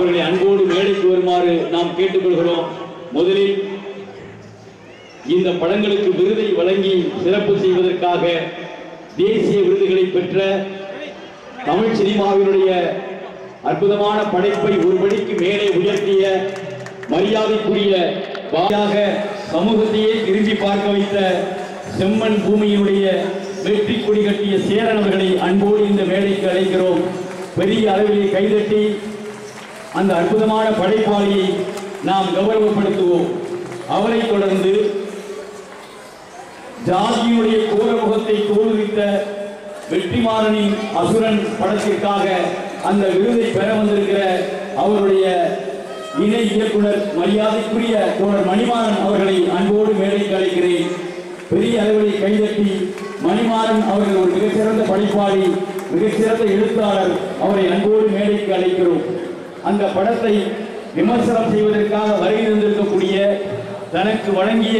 அவர்களை அன்போடு மேடைக்கு வருமாறு நாம் கேட்டுக்கொள்கிறோம் முதலில் இந்த படங்களுக்கு விருதை வழங்கி சிறப்பு செய்வதற்காக தேசிய விருதுகளை பெற்ற தமிழ் சினிமாவினுடைய அற்புதமான படைப்பை ஒரு படிக்கு மேலே உயர்த்திய மரியாதைக்குரிய வாயாக சமூகத்தையே திரும்பி பார்க்க வைத்த செம்மண் பூமியினுடைய வெற்றி கொடி கட்டிய சேரன் அவர்களை அன்போடு இந்த மேடைக்கு அழைக்கிறோம் பெரிய அளவிலே கைதட்டி அந்த அற்புதமான படைப்பாளியை நாம் கௌரவப்படுத்துவோம் அவரை தொடர்ந்து ஜாதியுடைய கோரமுகத்தை தோல்வித்த வெற்றிமாறனின் அசுரன் படத்திற்காக அந்த விருதை பெற வந்திருக்கிற அவருடைய இணை இயக்குனர் மரியாதைக்குரிய தோழர் மணிமாறன் அவர்களை அன்போடு மேடைக்கு அழைக்கிறேன் பெரிய அளவில் கைதட்டி மணிமாறன் அவர்கள் ஒரு மிகச்சிறந்த படைப்பாளி மிகச்சிறந்த எழுத்தாளர் அவரை அன்போடு மேடைக்கு அழைக்கிறோம் அந்த படத்தை விமர்சனம் செய்வதற்காக வருகை தந்திருக்கக்கூடிய தனக்கு வழங்கிய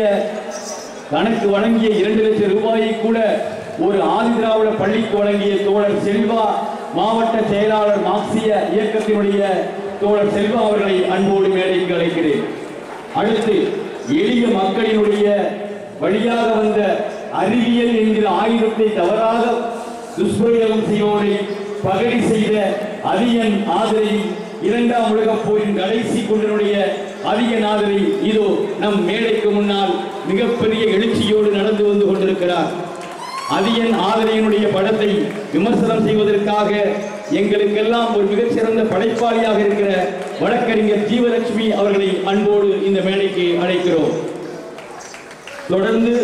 தனக்கு வழங்கிய இரண்டு லட்சம் ரூபாயை கூட ஒரு ஆதிதிராவிட பள்ளிக்கு வழங்கிய தோழர் செல்வா மாவட்ட செயலாளர் மார்க்சிய இயக்கத்தினுடைய தோழர் செல்வா அவர்களை அன்போடு மேடைக்கு அழைக்கிறேன் அடுத்து எளிய மக்களினுடைய வழியாக வந்த அறிவியல் என்கிற ஆயுதத்தை தவறாக துஷ்பிரயோகம் செய்வோரை பகடி செய்த அதியன் ஆதரை இரண்டாம் உலகப் போரின் கடைசி குண்டனுடைய அதியன் ஆதரை இதோ நம் மேடைக்கு முன்னால் மிகப்பெரிய எழுச்சியோடு நடந்து வந்து கொண்டிருக்கிறார் அதியன் ஆதரையினுடைய படத்தை விமர்சனம் செய்வதற்காக எங்களுக்கெல்லாம் ஒரு மிகச்சிறந்த படைப்பாளியாக இருக்கிற வழக்கறிஞர் ஜீவலட்சுமி அவர்களை அன்போடு இந்த மேடைக்கு அழைக்கிறோம் தொடர்ந்து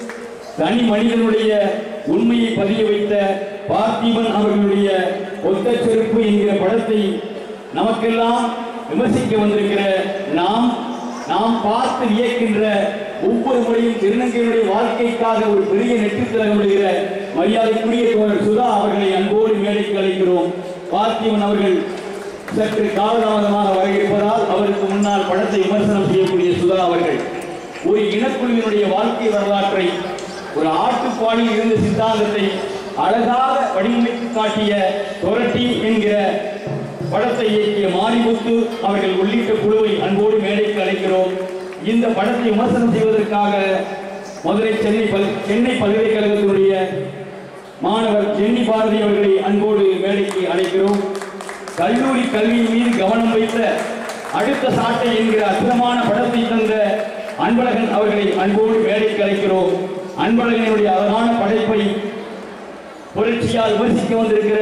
தனி மனிதனுடைய உண்மையை பதிய வைத்த பார்த்திபன் அவர்களுடைய ஒத்த செருப்பு என்கிற படத்தை நமக்கெல்லாம் விமர்சிக்க வந்திருக்கிற நாம் நாம் பார்த்து வியக்கின்ற ஒவ்வொரு முறையும் திருநங்கையினுடைய வாழ்க்கைக்காக ஒரு பெரிய நெற்றித்திலகம் விடுகிற மரியாதைக்குரிய தோழர் சுதா அவர்களை அன்போடு மேடைக்கு அழைக்கிறோம் பார்த்திபன் அவர்கள் சற்று காலதாமதமாக வர இருப்பதால் அவருக்கு முன்னால் படத்தை விமர்சனம் செய்யக்கூடிய சுதா அவர்கள் ஒரு இனக்குழுவினுடைய வாழ்க்கை வரலாற்றை ஒரு ஆட்டுப்பாடியில் இருந்த சித்தாந்தத்தை அழகாக வடிவமைத்து காட்டிய தொரட்டி என்கிற படத்தை இயக்கிய மாரிமுத்து அவர்கள் உள்ளிட்ட குழுவை அன்போடு மேடைக்கு அழைக்கிறோம் இந்த படத்தை விமர்சனம் செய்வதற்காக மதுரை சென்னை பல் சென்னை பல்கலைக்கழகத்தினுடைய மாணவர் ஜென்னி பாரதி அவர்களை அன்போடு மேடைக்கு அழைக்கிறோம் கல்லூரி கல்வியின் மீது கவனம் வைத்த அடுத்த சாட்டை என்கிற அற்புதமான படத்தை தந்த அன்பழகன் அவர்களை அன்போடு மேடைக்கு அழைக்கிறோம் அன்பழகனுடைய அழகான படைப்பை புரட்சியால் விமர்சிக்க வந்திருக்கிற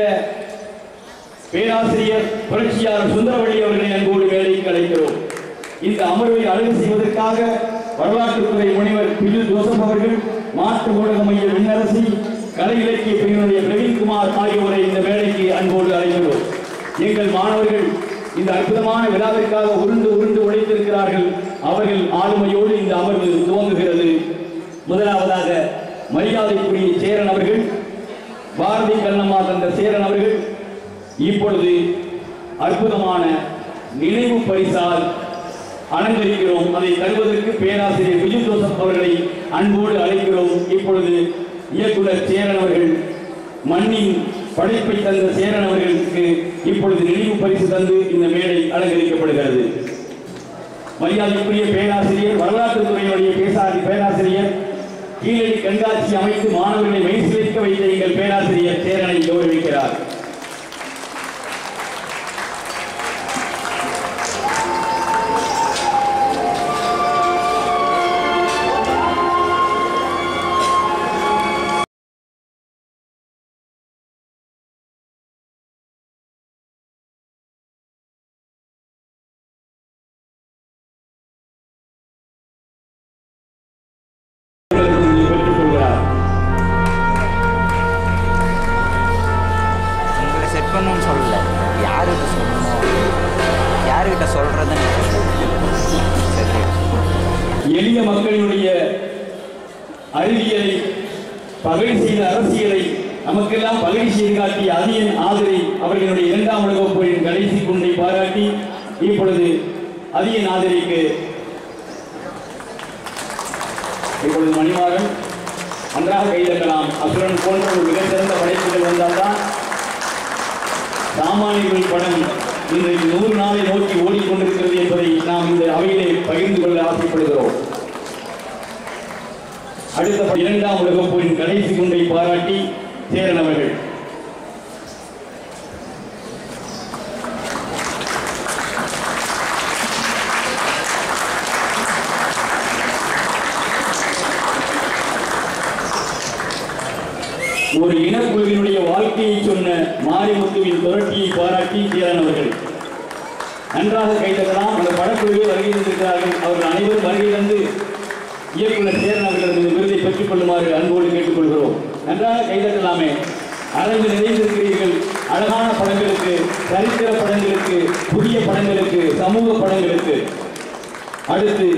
பேராசிரியர் புரட்சியாளர் சுந்தரவள்ளி அவர்களை அன்போடு மேடைக்கு அழைக்கிறோம் இந்த அமர்வை அழகு செய்வதற்காக வரலாற்றுத்துறை முனைவர் பிஜு ஜோசப் அவர்கள் மாற்று ஊடக மைய விண்ணரசி கலை இலக்கிய பிரிவினுடைய பிரவீன்குமார் ஆகியோரை இந்த மேடைக்கு அன்போடு அழைக்கிறோம் எங்கள் மாணவர்கள் இந்த அற்புதமான விழாவிற்காக உருண்டு உருண்டு உழைத்திருக்கிறார்கள் அவர்கள் ஆளுமையோடு இந்த அமர்வு துவங்குகிறது முதலாவதாக மரியாதைக்குரிய சேரன் அவர்கள் பாரதி கண்ணம்மா தந்த சேரன் அவர்கள் இப்பொழுது அற்புதமான நினைவு பரிசால் அலங்கரிக்கிறோம் அதை தருவதற்கு பேராசிரியர் விஜய் ஜோசப் அவர்களை அன்போடு அழைக்கிறோம் இப்பொழுது இயக்குனர் சேரன் அவர்கள் மண்ணின் படைப்பை தந்த சேரன் அவர்களுக்கு இப்பொழுது நினைவு பரிசு தந்து இந்த மேடை அலங்கரிக்கப்படுகிறது மரியாதைக்குரிய பேராசிரியர் வரலாற்றுத் துறையினுடைய பேசாதி பேராசிரியர் கீழடி கண்காட்சி அமைத்து மாணவர்களை மெய்சிலிருக்க வைத்த எங்கள் பேராசிரியர் சேரனை கௌரவிக்கிறார் பெற்றுக் கொள்கிறார் உங்களை செட் பண்ணணும்னு சொல்லல யாருக்கிட்ட சொல்லணும் யாருக்கிட்ட சொல்கிறதுன்னு சரி எளிய மக்களினுடைய அறிவியலை பகை செய்த அரசியலை நமக்கெல்லாம் பகை செய்து காட்டிய அதியன் ஆதரை அவர்களுடைய இரண்டாம் உலகப் போரின் கடைசி குண்டை பாராட்டி இப்பொழுது அதியன் ஆதரிக்கு இப்பொழுது மணிமாறன் நன்றாக கைதட்டலாம் அசுரன் போன்ற ஒரு மிகச்சிறந்த படைப்புகள் வந்தால்தான் சாமானியர்கள் படம் இன்றைக்கு நூறு நாளை நோக்கி ஓடிக்கொண்டிருக்கிறது என்பதை நாம் இந்த அவையிலே பகிர்ந்து கொள்ள ஆசைப்படுகிறோம் அடுத்த இரண்டாம் உலகப் போரின் கடைசி குண்டை பாராட்டி சேரன் அவர்கள் ஒரு இனக்குழுவினுடைய வாழ்க்கையை சொன்ன மாரிமுத்துவின் புரட்சியை பாராட்டி சேரன் அவர்கள் நன்றாக கைதட்டலாம் அந்த படக்குழுவே வருகை தந்திருக்கிறார்கள் அவர்கள் அனைவரும் வருகை தந்து இயக்குனர் சேரன் அவர்களது இந்த விருதை பெற்றுக் கொள்ளுமாறு அன்போடு கேட்டுக்கொள்கிறோம் நன்றாக கைதட்டலாமே அரங்கு நிறைந்திருக்கிறீர்கள் அழகான படங்களுக்கு சரித்திர படங்களுக்கு புதிய படங்களுக்கு சமூக படங்களுக்கு அடுத்து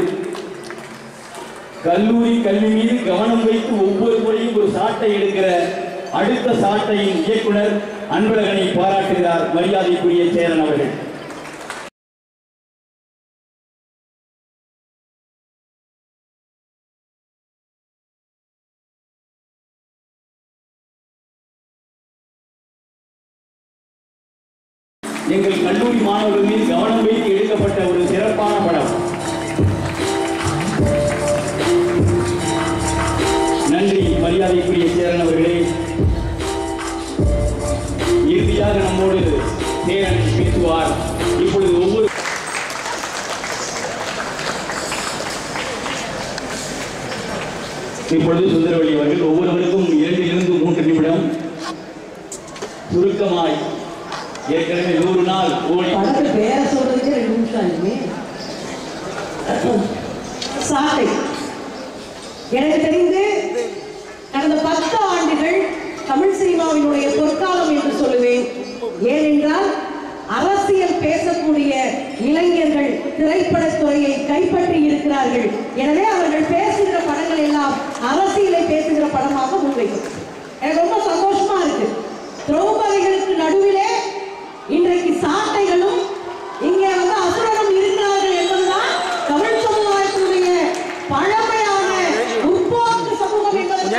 கல்லூரி கல்வி மீது கவனம் வைத்து ஒவ்வொரு முறையும் ஒரு சாட்டை எடுக்கிற அடுத்த சாட்டையின் இயக்குனர் அன்பழகனை பாராட்டுகிறார் மரியாதைக்குரிய சேரன் அவர்கள் எங்கள் கல்லூரி மாணவர்கள் மீது கவனம் வைத்து எடுக்கப்பட்ட ஒரு சிறப்பான படம் நன்றி மரியாதைக்குரிய சேரன் அவர்களே இறுதியாக நம்மோடு சேரன் பேசுவார் இப்பொழுது ஒவ்வொரு இப்பொழுது சுந்தரவழி அவர்கள் ஒவ்வொருவருக்கும் இரண்டிலிருந்து மூன்று நிமிடம் சுருக்கமாய் ஏற்கனவே நூறு நாள் ஓடி படத்து பேரை சொல்றதுக்கே ரெண்டு நிமிஷம் ஆகுமே சாட்டை எனக்கு தெரிந்து கடந்த பத்து ஆண்டுகள் தமிழ் சினிமாவினுடைய பொற்காலம் என்று சொல்லுவேன் ஏனென்றால் அரசியல் பேசக்கூடிய இளைஞர்கள் திரைப்படத்துறையை கைப்பற்றி இருக்கிறார்கள் எனவே அவர்கள் பேசுகிற படங்கள் எல்லாம் அரசியலை பேசுகிற படமாக முன்வைக்கும் எனக்கு ரொம்ப சந்தோஷமா இருக்கு திரௌபதிகளுக்கு நடுவிலே இன்றைக்கு சாட்டைகளும் இங்கே வந்து அசுரனும் இருக்கிறார்கள் என்பதுதான் தமிழ் சமுதாயத்தினுடைய பழமையான முற்போக்கு சமூகம் என்பது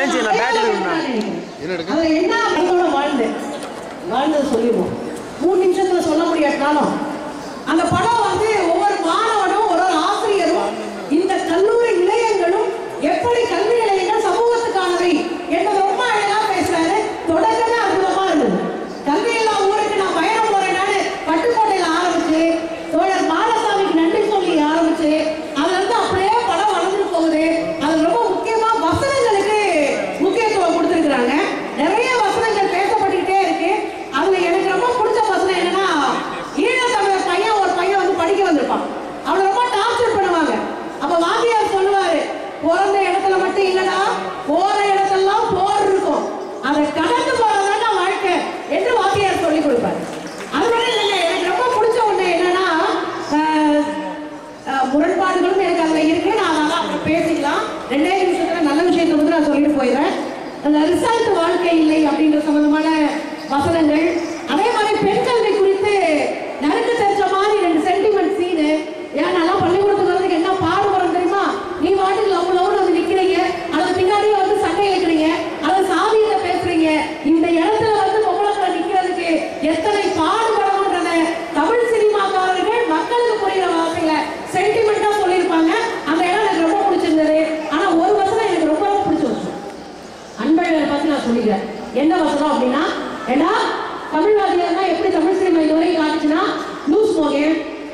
அதுல என்ன அதோட வாழ்ந்தேன் வாழ்ந்ததை சொல்லிடுவோம் மூணு நிமிஷத்துல சொல்ல முடியாட்டாலும் அந்த படம் வந்து ஒவ்வொரு மாணவனும் ஒரு ஒரு ஆசிரியரும் இந்த கல்லூரி நிலையங்களும் எப்படி கல்வி நிலையங்கள் சமூகத்துக்கானவை என்பது ரொம்ப அழகா பேசுறாரு தொடக்கமே அற்புதமா இருந்தது கல்வி எல்லாம் ஊருக்கு நான் பயணம் போறேன்னு பட்டுக்கோட்டையில ஆரம்பிச்சு தோழர் மாலசாமிக்கு நன்றி சொல்லி ஆரம்பிச்சு அதுல இருந்து அப்படியே படம் வளர்ந்துட்டு போகுது அது ரொம்ப முக்கியமா வசனங்களுக்கு முக்கியத்துவம் கொடுத்துருக்குறாங்க நிறைய வசனங்கள் பேசப்பட்டுக்கிட்டே இருக்கு அதுல எனக்கு ரொம்ப பிடிச்ச வசனம் என்னன்னா ஈழத்தமிழர் பையன் ஒரு பையன் வந்து படிக்க வந்திருப்பான் அவனை ரொம்ப டார்ச்சர் பண்ணுவாங்க அப்ப வாத்தியார் சொல்லுவாரு பிறந்த இடத்துல மட்டும் இல்லடா போற இடத்தெல்லாம் போர் இருக்கும் அதை கடந்து போறதுதான் வாழ்க்கை என்று வாத்தியார் சொல்லி கொடுப்பாரு அது மட்டும் இல்லைங்க எனக்கு ரொம்ப பிடிச்ச ஒண்ணு என்னன்னா ஆஹ், ஆஹ், முரண்பாடுகளும் எனக்கு அதுல இருக்கு நான் அதெல்லாம் அப்புறம் பேசிக்கலாம் ரெண்டே நிமிஷத்துல நல்ல விஷயத்தை வந்து நான் சொல்லிட்டு போயிடுறேன் அந்த ரிசல்ட் வாழ்க்கை இல்லை அப்படின்ற சம்பந்தமான வசனங்கள் அதே மாதிரி பெண் கல்வி குறித்து நறுக்கு தெரிஞ்ச மாதிரி ரெண்டு சென்டிமெண்ட் சீனு ஏன் நல்லா பள்ளிக்கூடத்துக்கு வரதுக்கு என்ன பாடுபடுறோம் தெரியுமா நீ வாட்டுக்கு லவ் லவ்னு வந்து நிக்கிறீங்க அதுக்கு பின்னாடியே வந்து சண்டை இழுக்கிறீங்க அதை சாதியில பேசுறீங்க இந்த இடத்துல வந்து பொம்பளை நிக்கிறதுக்கு எத்தனை பாடுபடணுன்றத தமிழ் சினிமாக்காரர்கள் மக்களுக்கு புரியுற வார்த்தையில சென்டிமெண்டா சொல்லியிருப்பாங்க அந்த இடம் எனக்கு ரொம்ப பிடிச்சிருந்தது ஆனா ஒரு வசனம் எனக்கு ரொம்ப ரொம்ப பிடிச்ச வசனம் அன்பழகரை பத்தி நான் சொல்லிக்கிறேன் என்ன வசனம் அப்படின்னா ஏன்னா தமிழ் வாத்தியார்னா எப்படி தமிழ் சினிமா இதுவரைக்கும் காட்டுச்சுன்னா லூஸ் மோகன்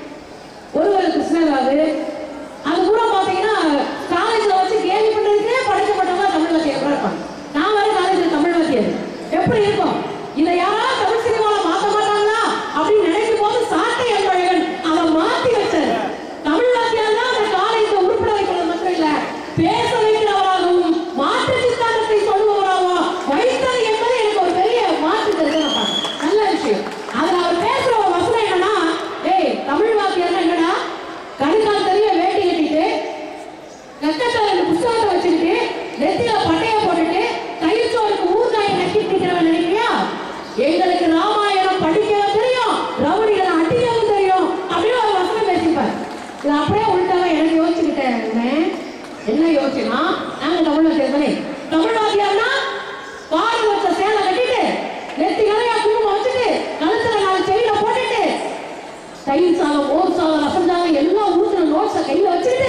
ஒருவர் கிருஷ்ணராவு அது கூட பாத்தீங்கன்னா காலேஜ்ல வச்சு கேலி பண்றதுக்கே படிக்கப்பட்டவங்க தமிழ் வாத்தியார் கூட இருப்பாங்க நான் வர காலேஜ்ல தமிழ் வாத்தியார் எப்படி இருக்கும் இதை யாராவது தமிழ் சினிமால மாத்த மாட்டாங்களா அப்படின்னு நினைக்கும் போது சாட்டை அன்பழகன் அதை மாத்தி வச்சாரு தமிழ் வாத்தியார் தான் அந்த காலேஜ்ல உருப்பட வைக்கிறது மட்டும் இல்ல பேச வைக்கிறவராகவும் மாற்று சித்தாந்தத்தை சொல்லுவவராகவும் வைத்தது என்பது எனக்கு ஒரு பெரிய மாற்று தெரிஞ்சு நல்ல விஷயம் அதுல அவர் பேசுற ஒரு வசனம் என்னன்னா ஏய் தமிழ் வாத்தியார்னா என்னடா கணுக்கால் தெரிய வேட்டி கட்டிட்டு கட்டத்துல ரெண்டு புஸ்தகத்தை வச்சுக்கிட்டு நெத்தியில பட்டைய போட்டுட்டு தயிர் சோறுக்கு ஊறுகாயை நக்கிட்டு நிக்கிறவன் நினைக்கிறியா எங்களுக்கு ராமாயணம் படிக்கவும் தெரியும் ரவுடிகளை அடிக்கவும் தெரியும் அப்படின்னு ஒரு வசனம் பேசிப்பார் இது அப்படியே உள்டாக எனக்கு யோசிச்சுக்கிட்டேன் இவன். என்ன யோசிச்சுனா நாங்க தமிழ் வாத்தியார் தமிழ் வாத்தியார்னா பாடு வச்ச சேலை கட்டிட்டு நெத்தி நிறைய குங்குமம் வச்சுட்டு கழுத்துல நாலு செயில போட்டுட்டு மோர் சாதம் ரசம் சாதம் எல்லாம் ஊற்றுன நோட்ஸை கையில் வச்சுட்டு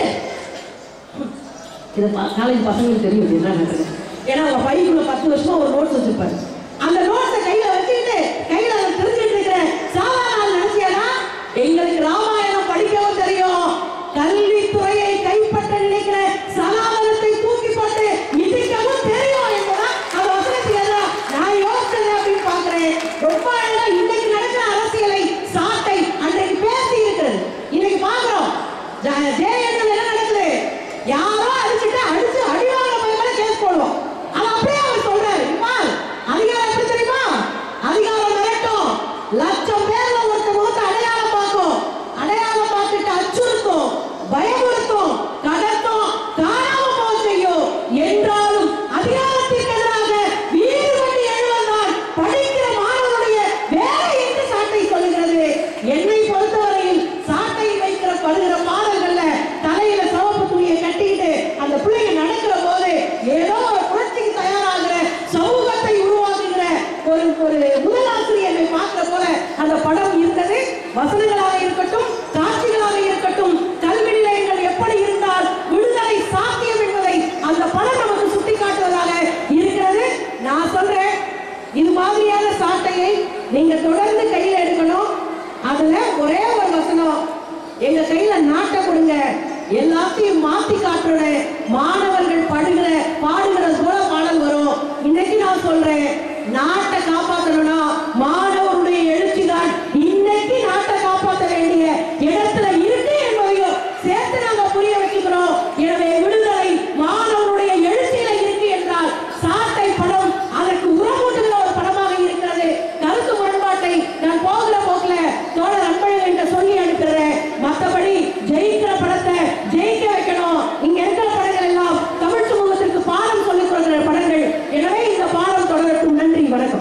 இதை பா- காலேஜ் பசங்களுக்கு தெரியும் இது என்ன நடக்குது ஏன்னா அவங்க பைக்குள்ள பத்து வருஷமா ஒரு நோட்ஸ் வச்சிருப்பாரு அந்த நோட்ஸை கையில வச்சுக்கிட்டு கையில அதை தெரிஞ்சுட்டு இருக்கிற சாதாரண ஆள் நினைச்சியானா எங்களுக்கு ராமாயணம் படிக்கவும் தெரியும் கல்வித்துறையை கைப்பற்ற நினைக்கிற சனாதனத்தை தூக்கி போட்டு மிதிக்கவும் தெரியும் என்பதா அது வசனத்தில் எல்லாம் நான் யோசிச்சது அப்படின்னு பார்க்கிறேன் ரொம்ப அழகா இன்னைக்கு நடக்கிற அரசியலை சாட்டை அன்றைக்கு பேசி இருக்கிறது இன்னைக்கு பார்க்கிறோம் ஜெயலலிதா என்ன நடக்குது யாரோ அடிச்சுட்டு அடிச்சு அடிவாங்க போய் மேல கேஸ் போடுவோம் அது அப்படியே அவர் சொல்றாரு பார் அதிகாரம் எப்படி தெரியுமா அதிகாரம் மிரட்டும் லட்சம் பேர்ல ஒருத்த முகத்தை அடையாளம் பார்க்கும் அடையாளம் பார்த்துட்டு அச்சுறுத்தும் பயமுறுத்தும் கடத்தும் காணாம போக செய்யும் என்றாலும் அதிகாரத்திற்கு எதிராக வீடு கட்டி எழுவதால் படிக்கிற மாணவனுடைய வேலை என்று சாட்டை சொல்லுகிறது என்னை பொறுத்தவரையில் சாட்டை வைக்கிற படுகிற பாடல்கள்ல தலையில சிவப்பு துணியை கட்டிக்கிட்டு அந்த பிள்ளைங்க நடக்கிற போது ஏதோ ஒரு புரட்சிக்கு தயாராகிற சமூகத்தை உருவாக்குகிற ஒரு ஒரு முதலாசிரியரை பார்க்கிற போல அந்த படம் இருந்தது வசனங்களாக இருக்கட்டும் காட்சிகளாக இருக்கட்டும் கல்வி நிலையங்கள் எப்படி இருந்தால் விடுதலை சாத்தியம் என்பதை அந்த படம் நமக்கு சுட்டிக்காட்டுவதாக இருக்கிறது நான் சொல்றேன் இது மாதிரியான சாட்டையை நீங்க தொடர்ந்து கையில எடுக்கணும் அதுல ஒரே ஒரு வசனம் எங்க கையில நாட்டை கொடுங்க எல்லாத்தையும் மாத்தி காட்டுற மாணவர்கள் படுகிற பாடுகிறது போல பாடல் வரும் இன்னைக்கு நான் சொல்றேன் நாட்டை காப்பாற்றணும்னா மாணவருடைய எழுச்சி தான் இன்னைக்கு நாட்டை காப்பாற்ற வேண்டிய இடத்துல இருக்கு என்பதையும் சேர்த்து நாங்க புரிய வைக்கிறோம் எனவே விடுதலை மாணவருடைய எழுச்சியில இருக்கு என்றால் சாட்டை படம் அதற்கு உரமூட்டுகிற ஒரு படமாக இருக்கிறது கருத்து முரண்பாட்டை நான் போகிற போக்குல தோழர் அன்பழகன் என்ற சொல்லி அனுப்புறேன் மற்றபடி ஜெயிக்கிற படத்தை ஜெயிக்க வைக்கணும் இங்க இருக்கிற படங்கள் எல்லாம் தமிழ் சமூகத்திற்கு பாடம் சொல்லிக் கொடுக்கிற படங்கள் எனவே இந்த பாடம் தொடரட்டும் நன்றி வணக்கம்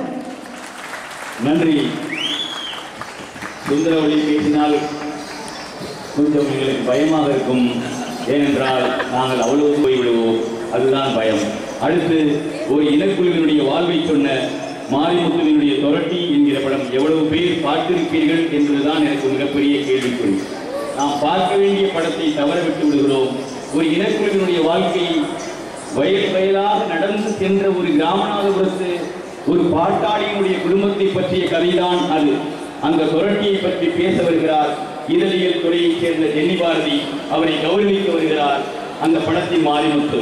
நன்றி சுந்தரவழி பேசினால் கொஞ்சம் எங்களுக்கு பயமாக இருக்கும் ஏனென்றால் நாங்கள் அவ்வளவு போய்விடுவோம் அதுதான் பயம் அடுத்து ஒரு இனக்குழுவினுடைய வாழ்வை சொன்ன மாரிமுத்துவினுடைய தொரட்டி என்கிற படம் எவ்வளவு பேர் பார்த்திருப்பீர்கள் என்பதுதான் எனக்கு மிகப்பெரிய கேள்விக்குறி நாம் பார்க்க வேண்டிய படத்தை தவற விட்டு விடுகிறோம் ஒரு இனக்குழுவினுடைய வாழ்க்கை வயல் வயலாக நடந்து சென்ற ஒரு கிராமநாதபுரத்து ஒரு பாட்டாளியினுடைய குடும்பத்தை பற்றிய கதைதான் அது அந்த தொரட்டியை பற்றி பேச வருகிறார் இதழியல் துறையைச் சேர்ந்த ஜென்னி பாரதி அவரை கௌரவிக்க வருகிறார் அந்த படத்தின் மாரிமுத்து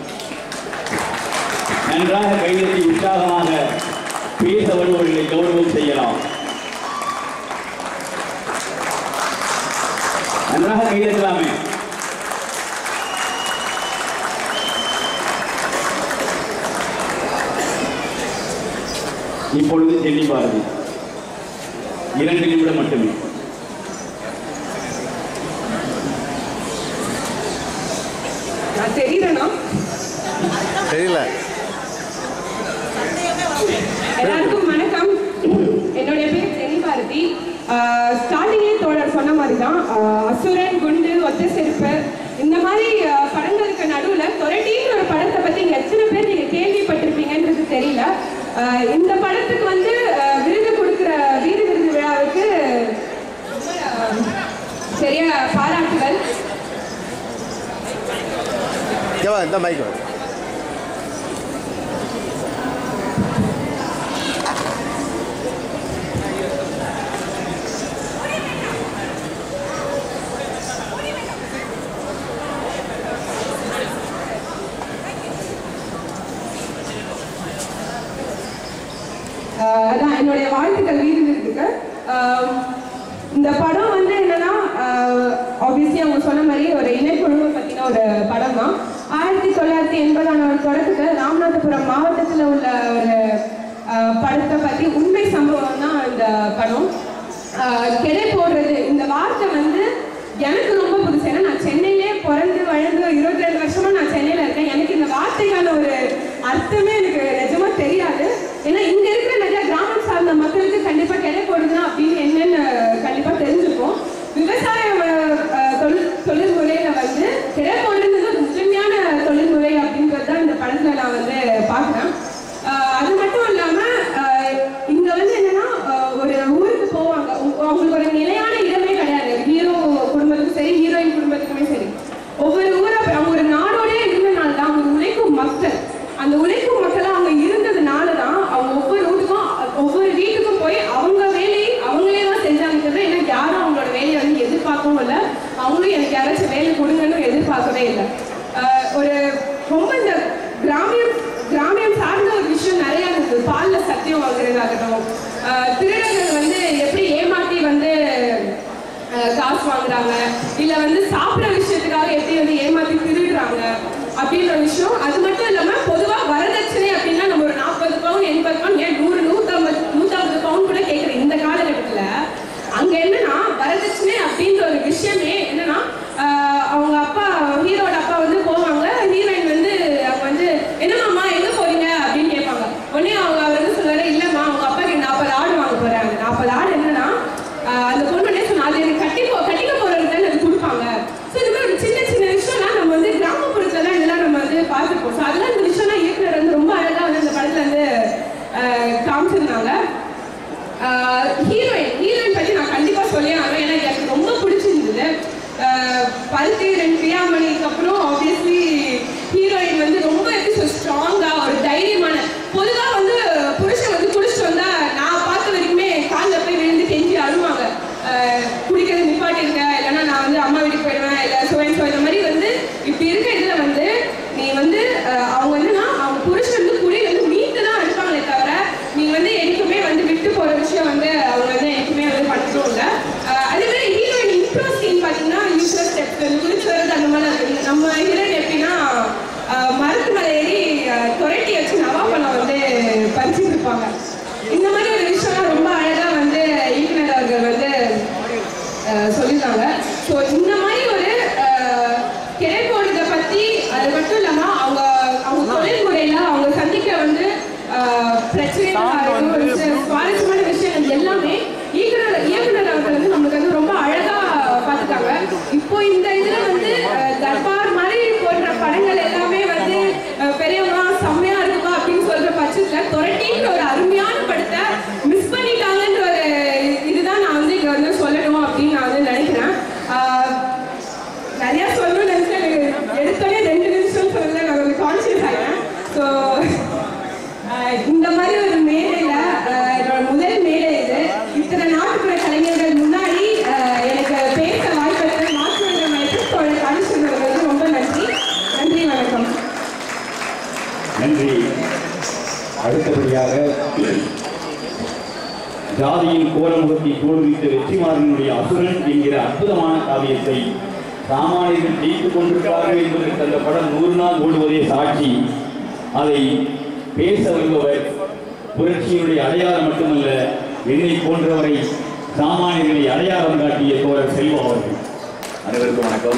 நன்றாக கைதட்டி உற்சாகமாக பேச வருபவர்களை கௌரவம் செய்யலாம் நன்றாக கைதட்டலாமே இப்பொழுது ஜென்னி பாரதி இரண்டு நிமிடம் மட்டுமே நான் தெரியலனா தெரியல எல்லாருக்கும் வணக்கம் என்னுடைய பேர் ஜெனி பாரதி ஸ்டார்டிங்லேயே தோழர் சொன்ன மாதிரி தான் ஆஹ் அசுரன் குண்டு ஒத்த செருப்பு இந்த மாதிரி ஆஹ் படங்களுக்கு நடுவில் தொரட்டின்னு ஒரு படத்தை பற்றி இங்கே எத்தனை பேர் நீங்கள் கேள்விப்பட்டிருப்பீங்கன்றது தெரியல ஆஹ் இந்த படத்துக்கு வந்து ஆஹ் விருது கொடுக்குற வீர விருது விழாவுக்கு ரொம்ப, ஆஹ் பெரிய பாராட்டுகள் கேவா இந்த மைக் ஆஹ் அதான் என்னுடைய வாழ்த்துக்கள் வீடு இருக்கு இந்த படம் வந்து என்னன்னா ஆப்வியஸ்லி அவங்க சொன்ன மாதிரி ஒரு இணைக்குழுவை பற்றின ஒரு படம் தான் ஆயிரத்தி தொள்ளாயிரத்தி எண்பதாம் ஆண்டு தொடக்கத்தில் ராமநாதபுரம் மாவட்டத்தில் உள்ள ஒரு ஆஹ் படத்தை பற்றி உண்மை சம்பவம் தான் இந்த படம் ஆஹ் கிளை போடுறது இந்த வார்த்தை வந்து எனக்கு ரொம்ப புதுசு ஏன்னா நான் சென்னையிலே பிறந்து வளர்ந்து இருபத்தி ரெண்டு வருஷமா நான் சென்னையில இருக்கேன் எனக்கு இந்த வார்த்தைக்கான ஒரு அர்த்தமே எனக்கு நிஜமா தெரியாது ஏன்னா இங்க இருக்கிற நிறைய கிராமம் சார்ந்த மக்களுக்கு கண்டிப்பா கிளை போடுதுன்னா அப்படின்னு என்னன்னு கண்டிப்பா தெரிஞ்சிருக்கும் விவசாய அஹ், தொழில் தொழில்முறையில வந்து கிளை போடுறது ஒரு முதன்மையான தொழில்முறை அப்படின்றது தான் இந்த படத்துல நான் வந்து பாக்குறேன் ஆஹ் அது மட்டும் இல்லாம ஆஹ் இங்க வந்து என்னன்னா ஆஹ் ஒரு ஊருக்கு போவாங்க உங்க- அவங்களுக்கு ஒரு நிலையான இடமே கிடையாது ஹீரோ அவங்களும் எனக்கு யாராச்சும் வேலை கொடுங்கன்னு எதிர்பார்க்கவே இல்லை ஆஹ் ஒரு ரொம்ப இந்த கிராமியம் கிராமியம் சார்ந்த ஒரு விஷயம் நிறைய இருந்தது பால்ல சத்தியம் வாங்குறதாகட்டும் ஆஹ் திருடர்கள் வந்து எப்படி ஏமாத்தி வந்து ஆஹ் காசு வாங்குறாங்க இல்ல வந்து சாப்பிட்ற விஷயத்துக்காக எப்படி வந்து ஏமாத்தி திருடுறாங்க அப்படின்ற விஷயம் அது மட்டும் இல்லாம பொதுவா வரதட்சணை அப்படின்னா நம்ம ஒரு நாற்பது பவுன் எண்பது பவுன் ஏன் நூறு நூற்றம்பது நூற்றம்பது பவுன் கூட கேட்குற இந்த காலகட்டத்துல அங்க என்னன்னா வரதட்சணை அப்படின்ற ஒரு விஷயமே என்னன்னா ஆஹ் அவங்க அப்பா ஹீரோட அப்பா வந்து போவாங்க ஹீரோயின் வந்து அவங்க வந்து என்னமாம்மா எங்க போறீங்க அப்படின்னு கேட்பாங்க உடனே அவங்க அவர் வந்து சொல்லுவாரு இல்லம்மா அவங்க அப்பாக்கு நாற்பது ஆடு வாங்க போறாங்க நாற்பது ஆடு என்னன்னா ஆஹ் அந்த பொண்ணு உடனே சொன்னா அது எனக்கு கட்டி போ கட்டிக்க போறது தானே அது கொடுப்பாங்க ஸோ இந்த மாதிரி ஒரு சின்ன சின்ன விஷயம்லாம் நம்ம வந்து கிராமப்புறத்துல தான் இதெல்லாம் நம்ம வந்து பார்த்துருப்போம் ஸோ அதெல்லாம் இந்த விஷயம்லாம் இயக்குனர் வந்து ரொம்ப அழகா வந்து இந்த படத்துல வந்து ஆஹ் காமிச்சிருந்தாங்க ஹீரோயின் ஹீரோயின் பத்தி நான் கண்டிப்பா சொல்லி ஆகணும் ஏன்னா எனக்கு ரொம்ப பிடிச்சிருந்தது ஆஹ் பருத்தி ரெண்டு பிரியாமணிக்கு அப்புறம் ஆப்வியஸ்லி ஹீரோயின் வந்து ரொம்ப எப்படி ஸ்ட்ராங்கா ஒரு தைரியமான பொதுவா வந்து புருஷன் வந்து குடிச்சிட்டு வந்தா நான் பார்த்த வரைக்குமே காலில் போய் விழுந்து கெஞ்சி அழுவாங்க ஆஹ் குடிக்கிறது நிப்பாட்டிருக்க இல்லைன்னா நான் வந்து அம்மா வீட்டுக்கு போயிடுவேன் இல்லை சுவைன் சோ இந்த மாதிரி வந்து இப்படி இருக்க இதுல வந்து நீ வந்து ஆஹ் அவங்க என்னன்னா அவங்க புருஷன் வந்து குடி வந்து மீட்டு தான் அடிப்பாங்களே தவிர நீ வந்து எனக்குமே வந்து விட்டு போற விஷயம் வந்து அவங்க வந்து எனக்குமே வந்து பண்ணதும் இல்லை ஆஹ் அதே மாதிரி ஹீரோயின் இன்ட்ரோ சீன் பார்த்தீங்கன்னா யூஸ்வல் ஸ்டெப்ஸ் குளிச்சு வரது அந்த மாதிரி இருக்கு நம்ம ஹீரோயின் எப்படின்னா ஆஹ் மரத்து மேலே ஏறி ஆஹ் துரட்டி வச்சு நவாப்பழம் வந்து பறிச்சுட்டு இருப்பாங்க இந்த மாதிரி ஒரு விஷயம்லாம் ரொம்ப அழகா வந்து இயக்குனர் அவர்கள் வந்து ஆஹ் சொல்லியிருக்காங்க ஸோ இந்த மாதிரி ஒரு ஆஹ் கிடைப்போனதை பத்தி அது மட்டும் இல்லாம அவங்க அவங்க தொழில் முறையில அவங்க சந்திக்க வந்து ஆஹ் பிரச்சனைகளா இருக்கட்டும், ஒரு சில சுவாரஸ்யமான விஷயங்கள் எல்லாமே இயக்குனர் இயக்குனர் அவர்கள் வந்து நம்மளுக்கு வந்து ரொம்ப அழகா பார்த்துட்டாங்க இப்போ இந்த இதுல வந்து ஆஹ் தர்பார் மாதிரி போன்ற படங்கள் எல்லாமே வந்து ஆஹ் பெரியவங்க செம்மையா இருக்குப்பா அப்படின்னு சொல்ற பட்சத்துல துரட்டின்ற ஒரு அருமையான படத்தை மிஸ் பண்ணிட்டாங்கன்ற ஒரு இதுதான் நான் வந்து இங்க வந்து சொல்லணும் அப்படின்னு நான் வந்து நினைக்கிறேன் ஆஹ் நிறைய சொல்லணும்னு நினைச்சேன் எனக்கு எடுத்தோடனே ரெண்டு நிமிஷம் சொல்லல நான் ஒரு கான்சியஸ் ஆகிறேன் ஸோ இந்த மாதிரி ஒரு மேடையில ஆஹ் என்னோட முதல் மேடை இது இத்தனை நாட்டுப்புற கலைஞர்கள் முன்னாடி ஆஹ் எனக்கு பேச வாய்ப்பளித்த மாற்றுவந்த மையத்தில் தோழர் காணிச்சந்திரன் அவர்களுக்கு ரொம்ப நன்றி நன்றி வணக்கம் நன்றி அடுத்தபடியாக ஜாதியின் கோலமுகத்தை தோல்வித்த வெற்றிமாறனுடைய அசுரன் என்கிற அற்புதமான காவியத்தை சாமானியர்கள் ஜெயித்துக் கொண்டிருக்கிறார்கள் என்பதற்கு அந்த படம் நூறு நாள் ஓடுவதே சாட்சி அதை பேச வருபவர் புரட்சியினுடைய அடையாளம் மட்டுமல்ல என்னை போன்றவரை சாமானியர்களை அடையாளம் காட்டிய தோழர் செல்வா அவர்கள் அனைவருக்கும் வணக்கம்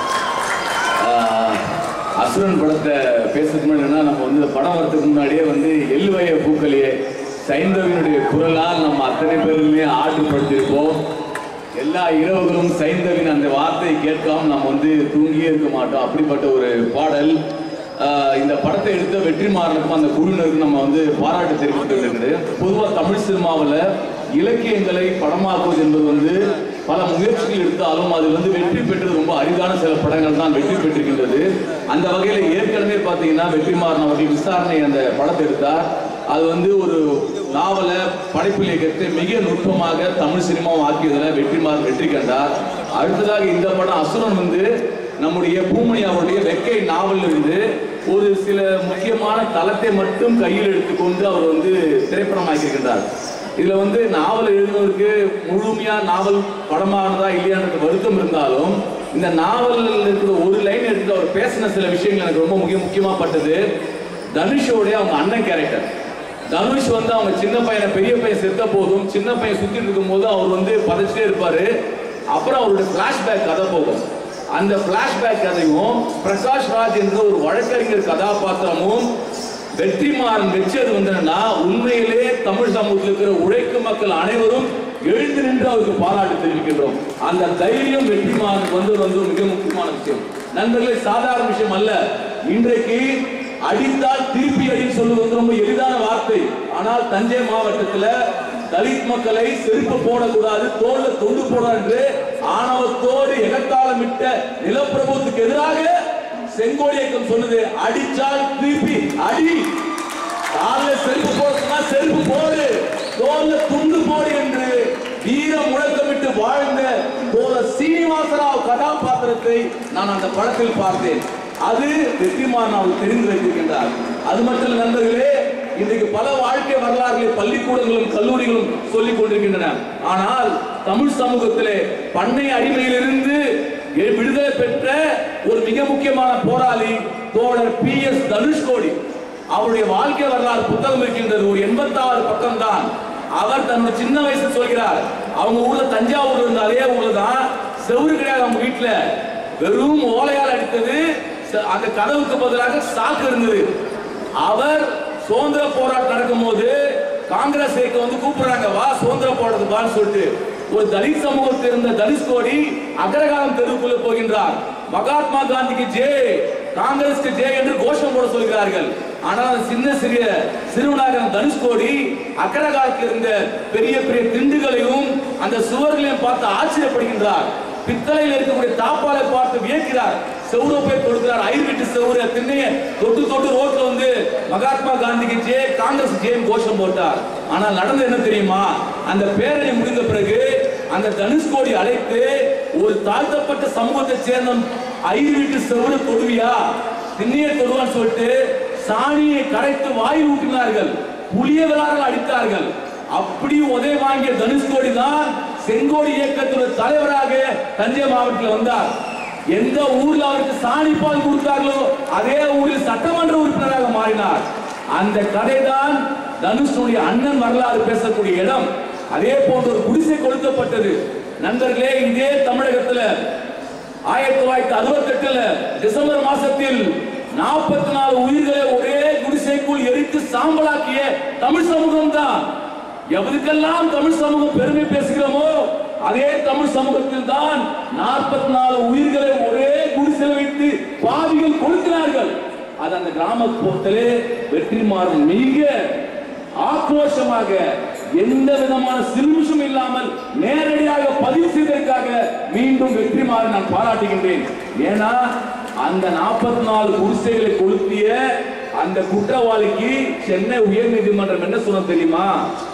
ஆஹ் அசுரன் படத்தை பேசுறதுக்கு முன்னாடி என்னன்னா நம்ம வந்து இந்த படம் வரதுக்கு முன்னாடியே வந்து எல்வய பூக்களையே சைந்தவினுடைய குரலால் நம்ம அத்தனை பேருமே ஆற்றுப்படுத்தியிருப்போம் எல்லா இரவுகளும் சைந்தவின் அந்த வார்த்தையை கேட்காம நம்ம வந்து தூங்கியே இருக்க மாட்டோம் அப்படிப்பட்ட ஒரு பாடல் ஆஹ் இந்த படத்தை எடுத்த வெற்றிமாறனுக்கும் அந்த குழுவினருக்கும் நம்ம வந்து பாராட்டு தெரிவித்துக் இருக்குது பொதுவாக தமிழ் சினிமாவில் இலக்கியங்களை படமாக்குவது என்பது வந்து பல முயற்சிகள் எடுத்தாலும் அது வந்து வெற்றி பெற்றது ரொம்ப அரிதான சில படங்கள் தான் வெற்றி பெற்றிருக்கின்றது அந்த வகையில் ஏற்கனவே பார்த்தீங்கன்னா வெற்றிமாறன் அவர்கள் விசாரணை அந்த படத்தை எடுத்தார் அது வந்து ஒரு நாவல படைப்பு இலக்கியத்தை மிக நுட்பமாக தமிழ் சினிமாவும் ஆக்கியதில் வெற்றிமாறன் வெற்றி கண்டார் அடுத்ததாக இந்த படம் அசுரன் வந்து நம்முடைய பூமணி அவருடைய வெக்கை நாவலில் இருந்து ஒரு சில முக்கியமான தளத்தை மட்டும் கையில் எடுத்துக்கொண்டு அவர் வந்து திரைப்படமாக்கியிருக்கின்றார் இதுல வந்து நாவல் எழுதுவதற்கு முழுமையா நாவல் படமானதா இல்லையான்றது வருத்தம் இருந்தாலும் இந்த நாவலில் இருக்கிற ஒரு லைன் எடுத்து அவர் பேசின சில விஷயங்கள் எனக்கு ரொம்ப முக்கிய முக்கியமா பட்டது தனுஷோடைய அவங்க அண்ணன் கேரக்டர் தனுஷ் வந்து அவங்க சின்ன பையனை பெரிய பையன் செத்த போதும் சின்ன பையன் சுத்திட்டு இருக்கும் போது அவர் வந்து பதைச்சிட்டே இருப்பாரு அப்புறம் அவருடைய பிளாஷ்பேக் கதை போகும் அந்த பிளாஷ்பேக் கதையும் பிரகாஷ் ராஜ் என்ற ஒரு வழக்கறிஞர் கதாபாத்திரமும் வெற்றிமாறன் வெச்சது வந்ததுன்னா உண்மையிலே தமிழ் சமூகத்தில் இருக்கிற உழைக்கும் மக்கள் அனைவரும் எழுந்து நின்று அவருக்கு பாராட்டு தெரிவிக்கின்றோம் அந்த தைரியம் வெற்றிமாறனுக்கு வந்து வந்து மிக முக்கியமான விஷயம் நண்பர்களே சாதாரண விஷயம் அல்ல இன்றைக்கு அடித்தால் திருப்பி அடின்னு சொல்லுவது வந்து ரொம்ப எளிதான வார்த்தை ஆனால் தஞ்சை மாவட்டத்துல தலித் மக்களை செருப்பு போடக்கூடாது தோல்ல தொண்டு போட என்று ஆணவத்தோடு எகத்தாளமிட்ட நிலப்பிரபுத்துக்கு எதிராக செங்கோடி இயக்கம் சொன்னது அடிச்சால் திருப்பி அடி காலில் செருப்பு போட சொன்னா செருப்பு போடு தோல்ல துண்டு போடு என்று வீர முழக்கமிட்டு வாழ்ந்த போல சீனிவாசராவ் கதாபாத்திரத்தை நான் அந்த படத்தில் பார்த்தேன் அது வெற்றிமாறன் அவர் தெரிந்து வைத்திருக்கின்றார் அது மட்டும் இல்ல நண்பர்களே இன்றைக்கு பல வாழ்க்கை வரலாறுகளை பள்ளிக்கூடங்களும் கல்லூரிகளும் சொல்லிக் கொண்டிருக்கின்றன ஆனால் தமிழ் சமூகத்திலே பண்ணை அடிமையிலிருந்து எ- விடுதலை பெற்ற ஒரு மிக முக்கியமான போராளி தோழர் பி எஸ் தனுஷ்கோடி அவருடைய வாழ்க்கை வரலாறு புத்தகம் இருக்கின்றது ஒரு எண்பத்தாறு பக்கம் தான் அவர் தன்னுடைய சின்ன வயசுல சொல்கிறார் அவங்க ஊர்ல தஞ்சாவூர்ல இருந்த அதே ஊர்ல தான் செவுரு கிடையாது அவங்க வீட்டுல வெறும் ஓலையால் அடித்தது ச- அந்த கதவுக்கு பதிலாக சாக்கு இருந்தது அவர் சுதந்திர போராட்டம் நடக்கும்போது காங்கிரஸ் இயக்கம் வந்து கூப்பிடுறாங்க வா சுதந்திர போராட்டத்துக்கு வான்னு சொல்லிட்டு ஒரு தலித் சமூகத்தில் இருந்த தனுஷ்கோடி அகரகாலம் தெருவுக்குள்ள போகின்றார் மகாத்மா காந்திக்கு ஜே காங்கிரஸ்க்கு ஜே என்று கோஷம் போட சொல்கிறார்கள் ஆனால் அந்த சின்ன சிறிய சிறுவனாக தனுஷ்கோடி அக்கரகாலத்தில் இருந்த பெரிய பெரிய திண்டுகளையும் அந்த சுவர்களையும் பார்த்து ஆச்சரியப்படுகின்றார் பித்தளையில் இருக்கக்கூடிய தாப்பாலை பார்த்து வியக்கிறார் செவுரை போய் கொடுக்கிறார் ஐர் வீட்டு செவுரை திண்ணைய தொட்டு தொட்டு ரோட்ல வந்து மகாத்மா காந்திக்கு ஜே காங்கிரஸ் ஜேம் கோஷம் போட்டார் ஆனால் நடந்தது என்ன தெரியுமா அந்த பேரணி முடிந்த பிறகு அந்த தனுஷ்கோடி அழைத்து ஒரு தாழ்த்தப்பட்ட சமூகத்தை சேர்ந்த ஐர் வீட்டு செவுரை தொடுவியா திண்ணையை தொடுவான்னு சொல்லிட்டு சாணியை கரைத்து வாயில் ஊட்டினார்கள் புளியவரால் அடித்தார்கள் அப்படி உதவி வாங்கிய தனுஷ்கோடி தான் செங்கோடி இயக்கத்தோட தலைவராக தஞ்சை மாவட்டத்தில் வந்தார் எந்த ஊர்ல அவருக்கு சாணி பால் கொடுத்தார்களோ அதே ஊரில் சட்டமன்ற உறுப்பினராக மாறினார் அந்த கதை தான் தனுஷனுடைய அண்ணன் வரலாறு பேசக்கூடிய இடம் அதே போன்ற ஒரு குடிசை கொளுத்தப்பட்டது நண்பர்களே இதே தமிழகத்துல ஆயிரத்தி தொள்ளாயிரத்தி அறுபத்தி எட்டுல டிசம்பர் மாசத்தில் நாற்பத்தி நாலு உயிர்களை ஒரே குடிசைக்குள் எரித்து சாம்பலாக்கிய தமிழ் சமூகம் தான் எவருக்கெல்லாம் தமிழ் சமூகம் பெருமை பேசுகிறோமோ அதே தமிழ் சமூகத்தில் தான் நாற்பத்தி நாலு உயிர்களை ஒரே குடிசையில் வைத்து பாவிகள் கொடுக்கிறார்கள் அது அந்த கிராமப்புறத்திலே வெற்றிமாறன் மிக ஆக்ரோஷமாக எந்த விதமான சிறுமிஷம் இல்லாமல் நேரடியாக பதிவு செய்ததற்காக மீண்டும் வெற்றிமாறன் நான் பாராட்டுகின்றேன் ஏன்னா அந்த நாற்பத்தி நாலு குடிசைகளை கொளுத்திய அந்த குற்றவாளிக்கு சென்னை உயர் நீதிமன்றம் என்ன சொன்ன தெரியுமா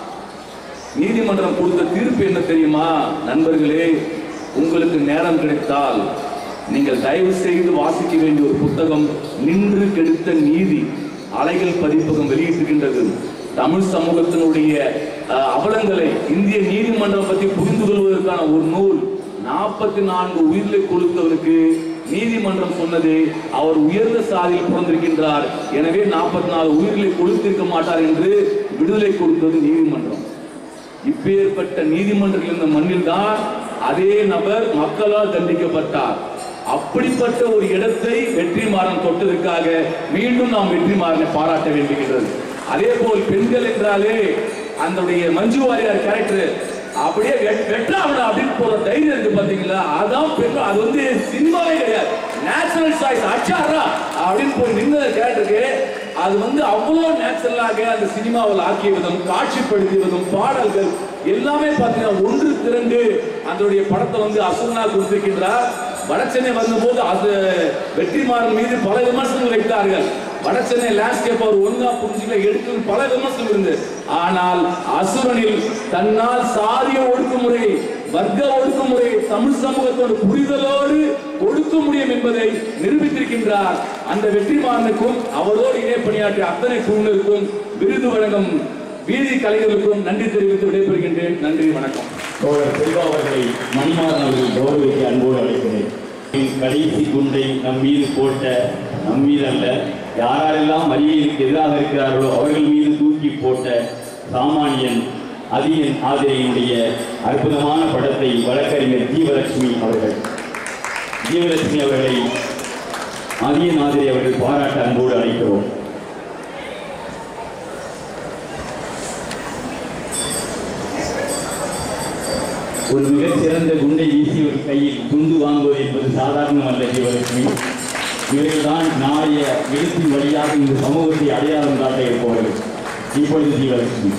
நீதிமன்றம் கொடுத்த தீர்ப்பு என்ன தெரியுமா நண்பர்களே உங்களுக்கு நேரம் கிடைத்தால் நீங்கள் தயவு செய்து வாசிக்க வேண்டிய ஒரு புத்தகம் நின்று கெடுத்த நீதி அலைகள் பதிப்பகம் வெளியிட்டிருக்கின்றது தமிழ் சமூகத்தினுடைய அஹ், அவலங்களை இந்திய நீதிமன்றம் பற்றி புரிந்து கொள்வதற்கான ஒரு நூல் நாற்பத்தி நான்கு உயிர்களை கொடுத்தவருக்கு நீதிமன்றம் சொன்னது அவர் உயர்ந்த சாதியில் பிறந்திருக்கின்றார் எனவே நாற்பத்தி நாலு உயிர்களை கொடுத்திருக்க மாட்டார் என்று விடுதலை கொடுத்தது நீதிமன்றம் இப்பேற்பட்ட நீதிமன்றத்தில் இந்த மண்ணில் தான் அதே நபர் மக்களால் தண்டிக்கப்பட்டார் அப்படிப்பட்ட ஒரு இடத்தை வெற்றிமாறன் தொட்டதற்காக மீண்டும் நாம் வெற்றிமாறனை பாராட்ட வேண்டுகிறது அதே போல் பெண்கள் என்றாலே அந்த மஞ்சு வாரியார் கேரக்டர் அப்படியே வெட்- வெட்டலாம்டா அப்படின்னு போற தைரியம் இருக்கு பாத்தீங்களா அதான் பெண் அது வந்து சினிமாவே கிடையாது நேச்சுரல் சாய்ஸ் அச்சாரா அப்படின்னு போய் நின்ன கேரக்டருக்கு அது வந்து அவ்வளோ நேச்சுரலாக அந்த சினிமாவில் ஆக்கிய விதம் காட்சிப்படுத்திய விதம் பாடல்கள் எல்லாமே பார்த்தீங்கன்னா ஒன்று திரண்டு அதனுடைய படத்தை வந்து அசுரனா கொடுத்திருக்கின்றார் வடசென்னை வந்தபோது அது வெற்றிமாறன் மீது பல விமர்சனங்கள் வைத்தார்கள் வடசென்னை லேண்ட்ஸ்கேப் அவர் ஒழுங்கா புரிஞ்சுக்கல எடுத்து பல விமர்சனம் இருந்தது ஆனால் அசுரனில் தன்னால் சாதிய ஒடுக்குமுறை வர்க்க ஒடுக்குமுறை தமிழ் சமூகத்தோட புரிதலோடு ஒடுக்க முடியும் என்பதை நிரூபித்திருக்கின்றார் அந்த வெற்றிமாறனுக்கும் அவரோடு இணை பணியாற்றிய அத்தனை குழுவினருக்கும் விருது வழங்கும் வீதி கலைஞர்களுக்கும் நன்றி தெரிவித்து விடைபெறுகின்றேன் நன்றி வணக்கம் தோழர் செல்வா அவர்களை மணிமாறன் அவர்கள் கௌரவிக்க அன்போடு அழைக்கிறேன் என் கடைசி குண்டை நம் மீது போட்ட நம் மீது அல்ல யாரெல்லாம் மரியாதைக்கு எதிராக இருக்கிறார்களோ அவர்கள் மீது தூக்கி போட்ட சாமானியன் அதியன் ஆதிரையினுடைய அற்புதமான படத்தை வழக்கறிஞர் ஜீவலட்சுமி அவர்கள் ஜீவலட்சுமி அவர்களை அதியன் ஆதிரை அவர்கள் பாராட்ட அன்போடு அழைக்கிறோம் ஒரு மிகச்சிறந்த குண்டை வீசி ஒரு கையில் துண்டு வாங்குவது என்பது சாதாரணமல்ல ஜீவலட்சுமி இவர்கள்தான் நாளைய எழுத்தின் வழியாக இந்த சமூகத்தை அடையாளம் காட்ட இருப்பவர்கள் இப்பொழுது ஜீவலட்சுமி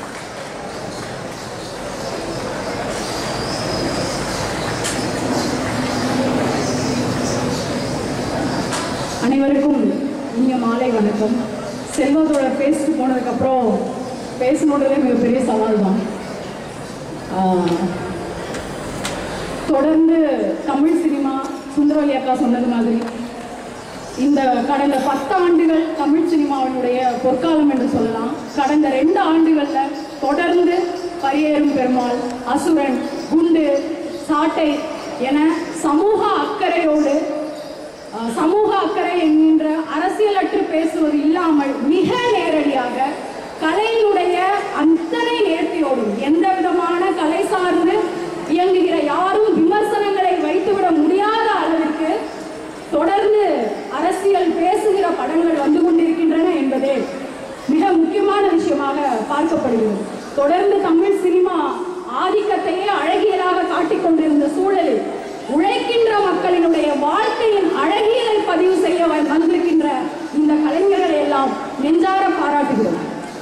அனைவருக்கும் இனிய மாலை வணக்கம் செல்வத்தோட பேசிட்டு போனதுக்கப்புறம் பேசணுன்றதே மிகப்பெரிய சவால் தான் ஆஹ், தொடர்ந்து தமிழ் சினிமா சுந்தரவல்லி அக்கா சொன்னது மாதிரி இந்த கடந்த பத்து ஆண்டுகள் தமிழ் சினிமாவினுடைய பொற்காலம் என்று சொல்லலாம் கடந்த ரெண்டு ஆண்டுகள்ல தொடர்ந்து பரியேறும் பெருமாள் அசுரன் குண்டு சாட்டை என சமூக அக்கறையோடு அஹ், சமூக அக்கறை என்கின்ற அரசியலற்று பேசுவது இல்லாமல் மிக நேரடியாக கலையினுடைய அத்தனை நேர்த்தியோடும் எந்த விதமான கலை சார்ந்து இயங்குகிற யாரும் விமர்சனங்களை வைத்துவிட முடியாத அளவிற்கு தொடர்ந்து அரசியல் பேசுகிற படங்கள் வந்து கொண்டிருக்கின்றன என்பதே மிக முக்கியமான விஷயமாக பார்க்கப்படுகிறது தொடர்ந்து தமிழ் சினிமா ஆதிக்கத்தையே அழகியலாக காட்டிக் கொண்டிருந்த சூழலில் உழைக்கின்ற மக்களினுடைய வாழ்க்கையின் அழகியலை பதிவு செய்ய வ- வந்திருக்கின்ற இந்த கலைஞர்களை எல்லாம் நெஞ்சார பாராட்டுகிறோம்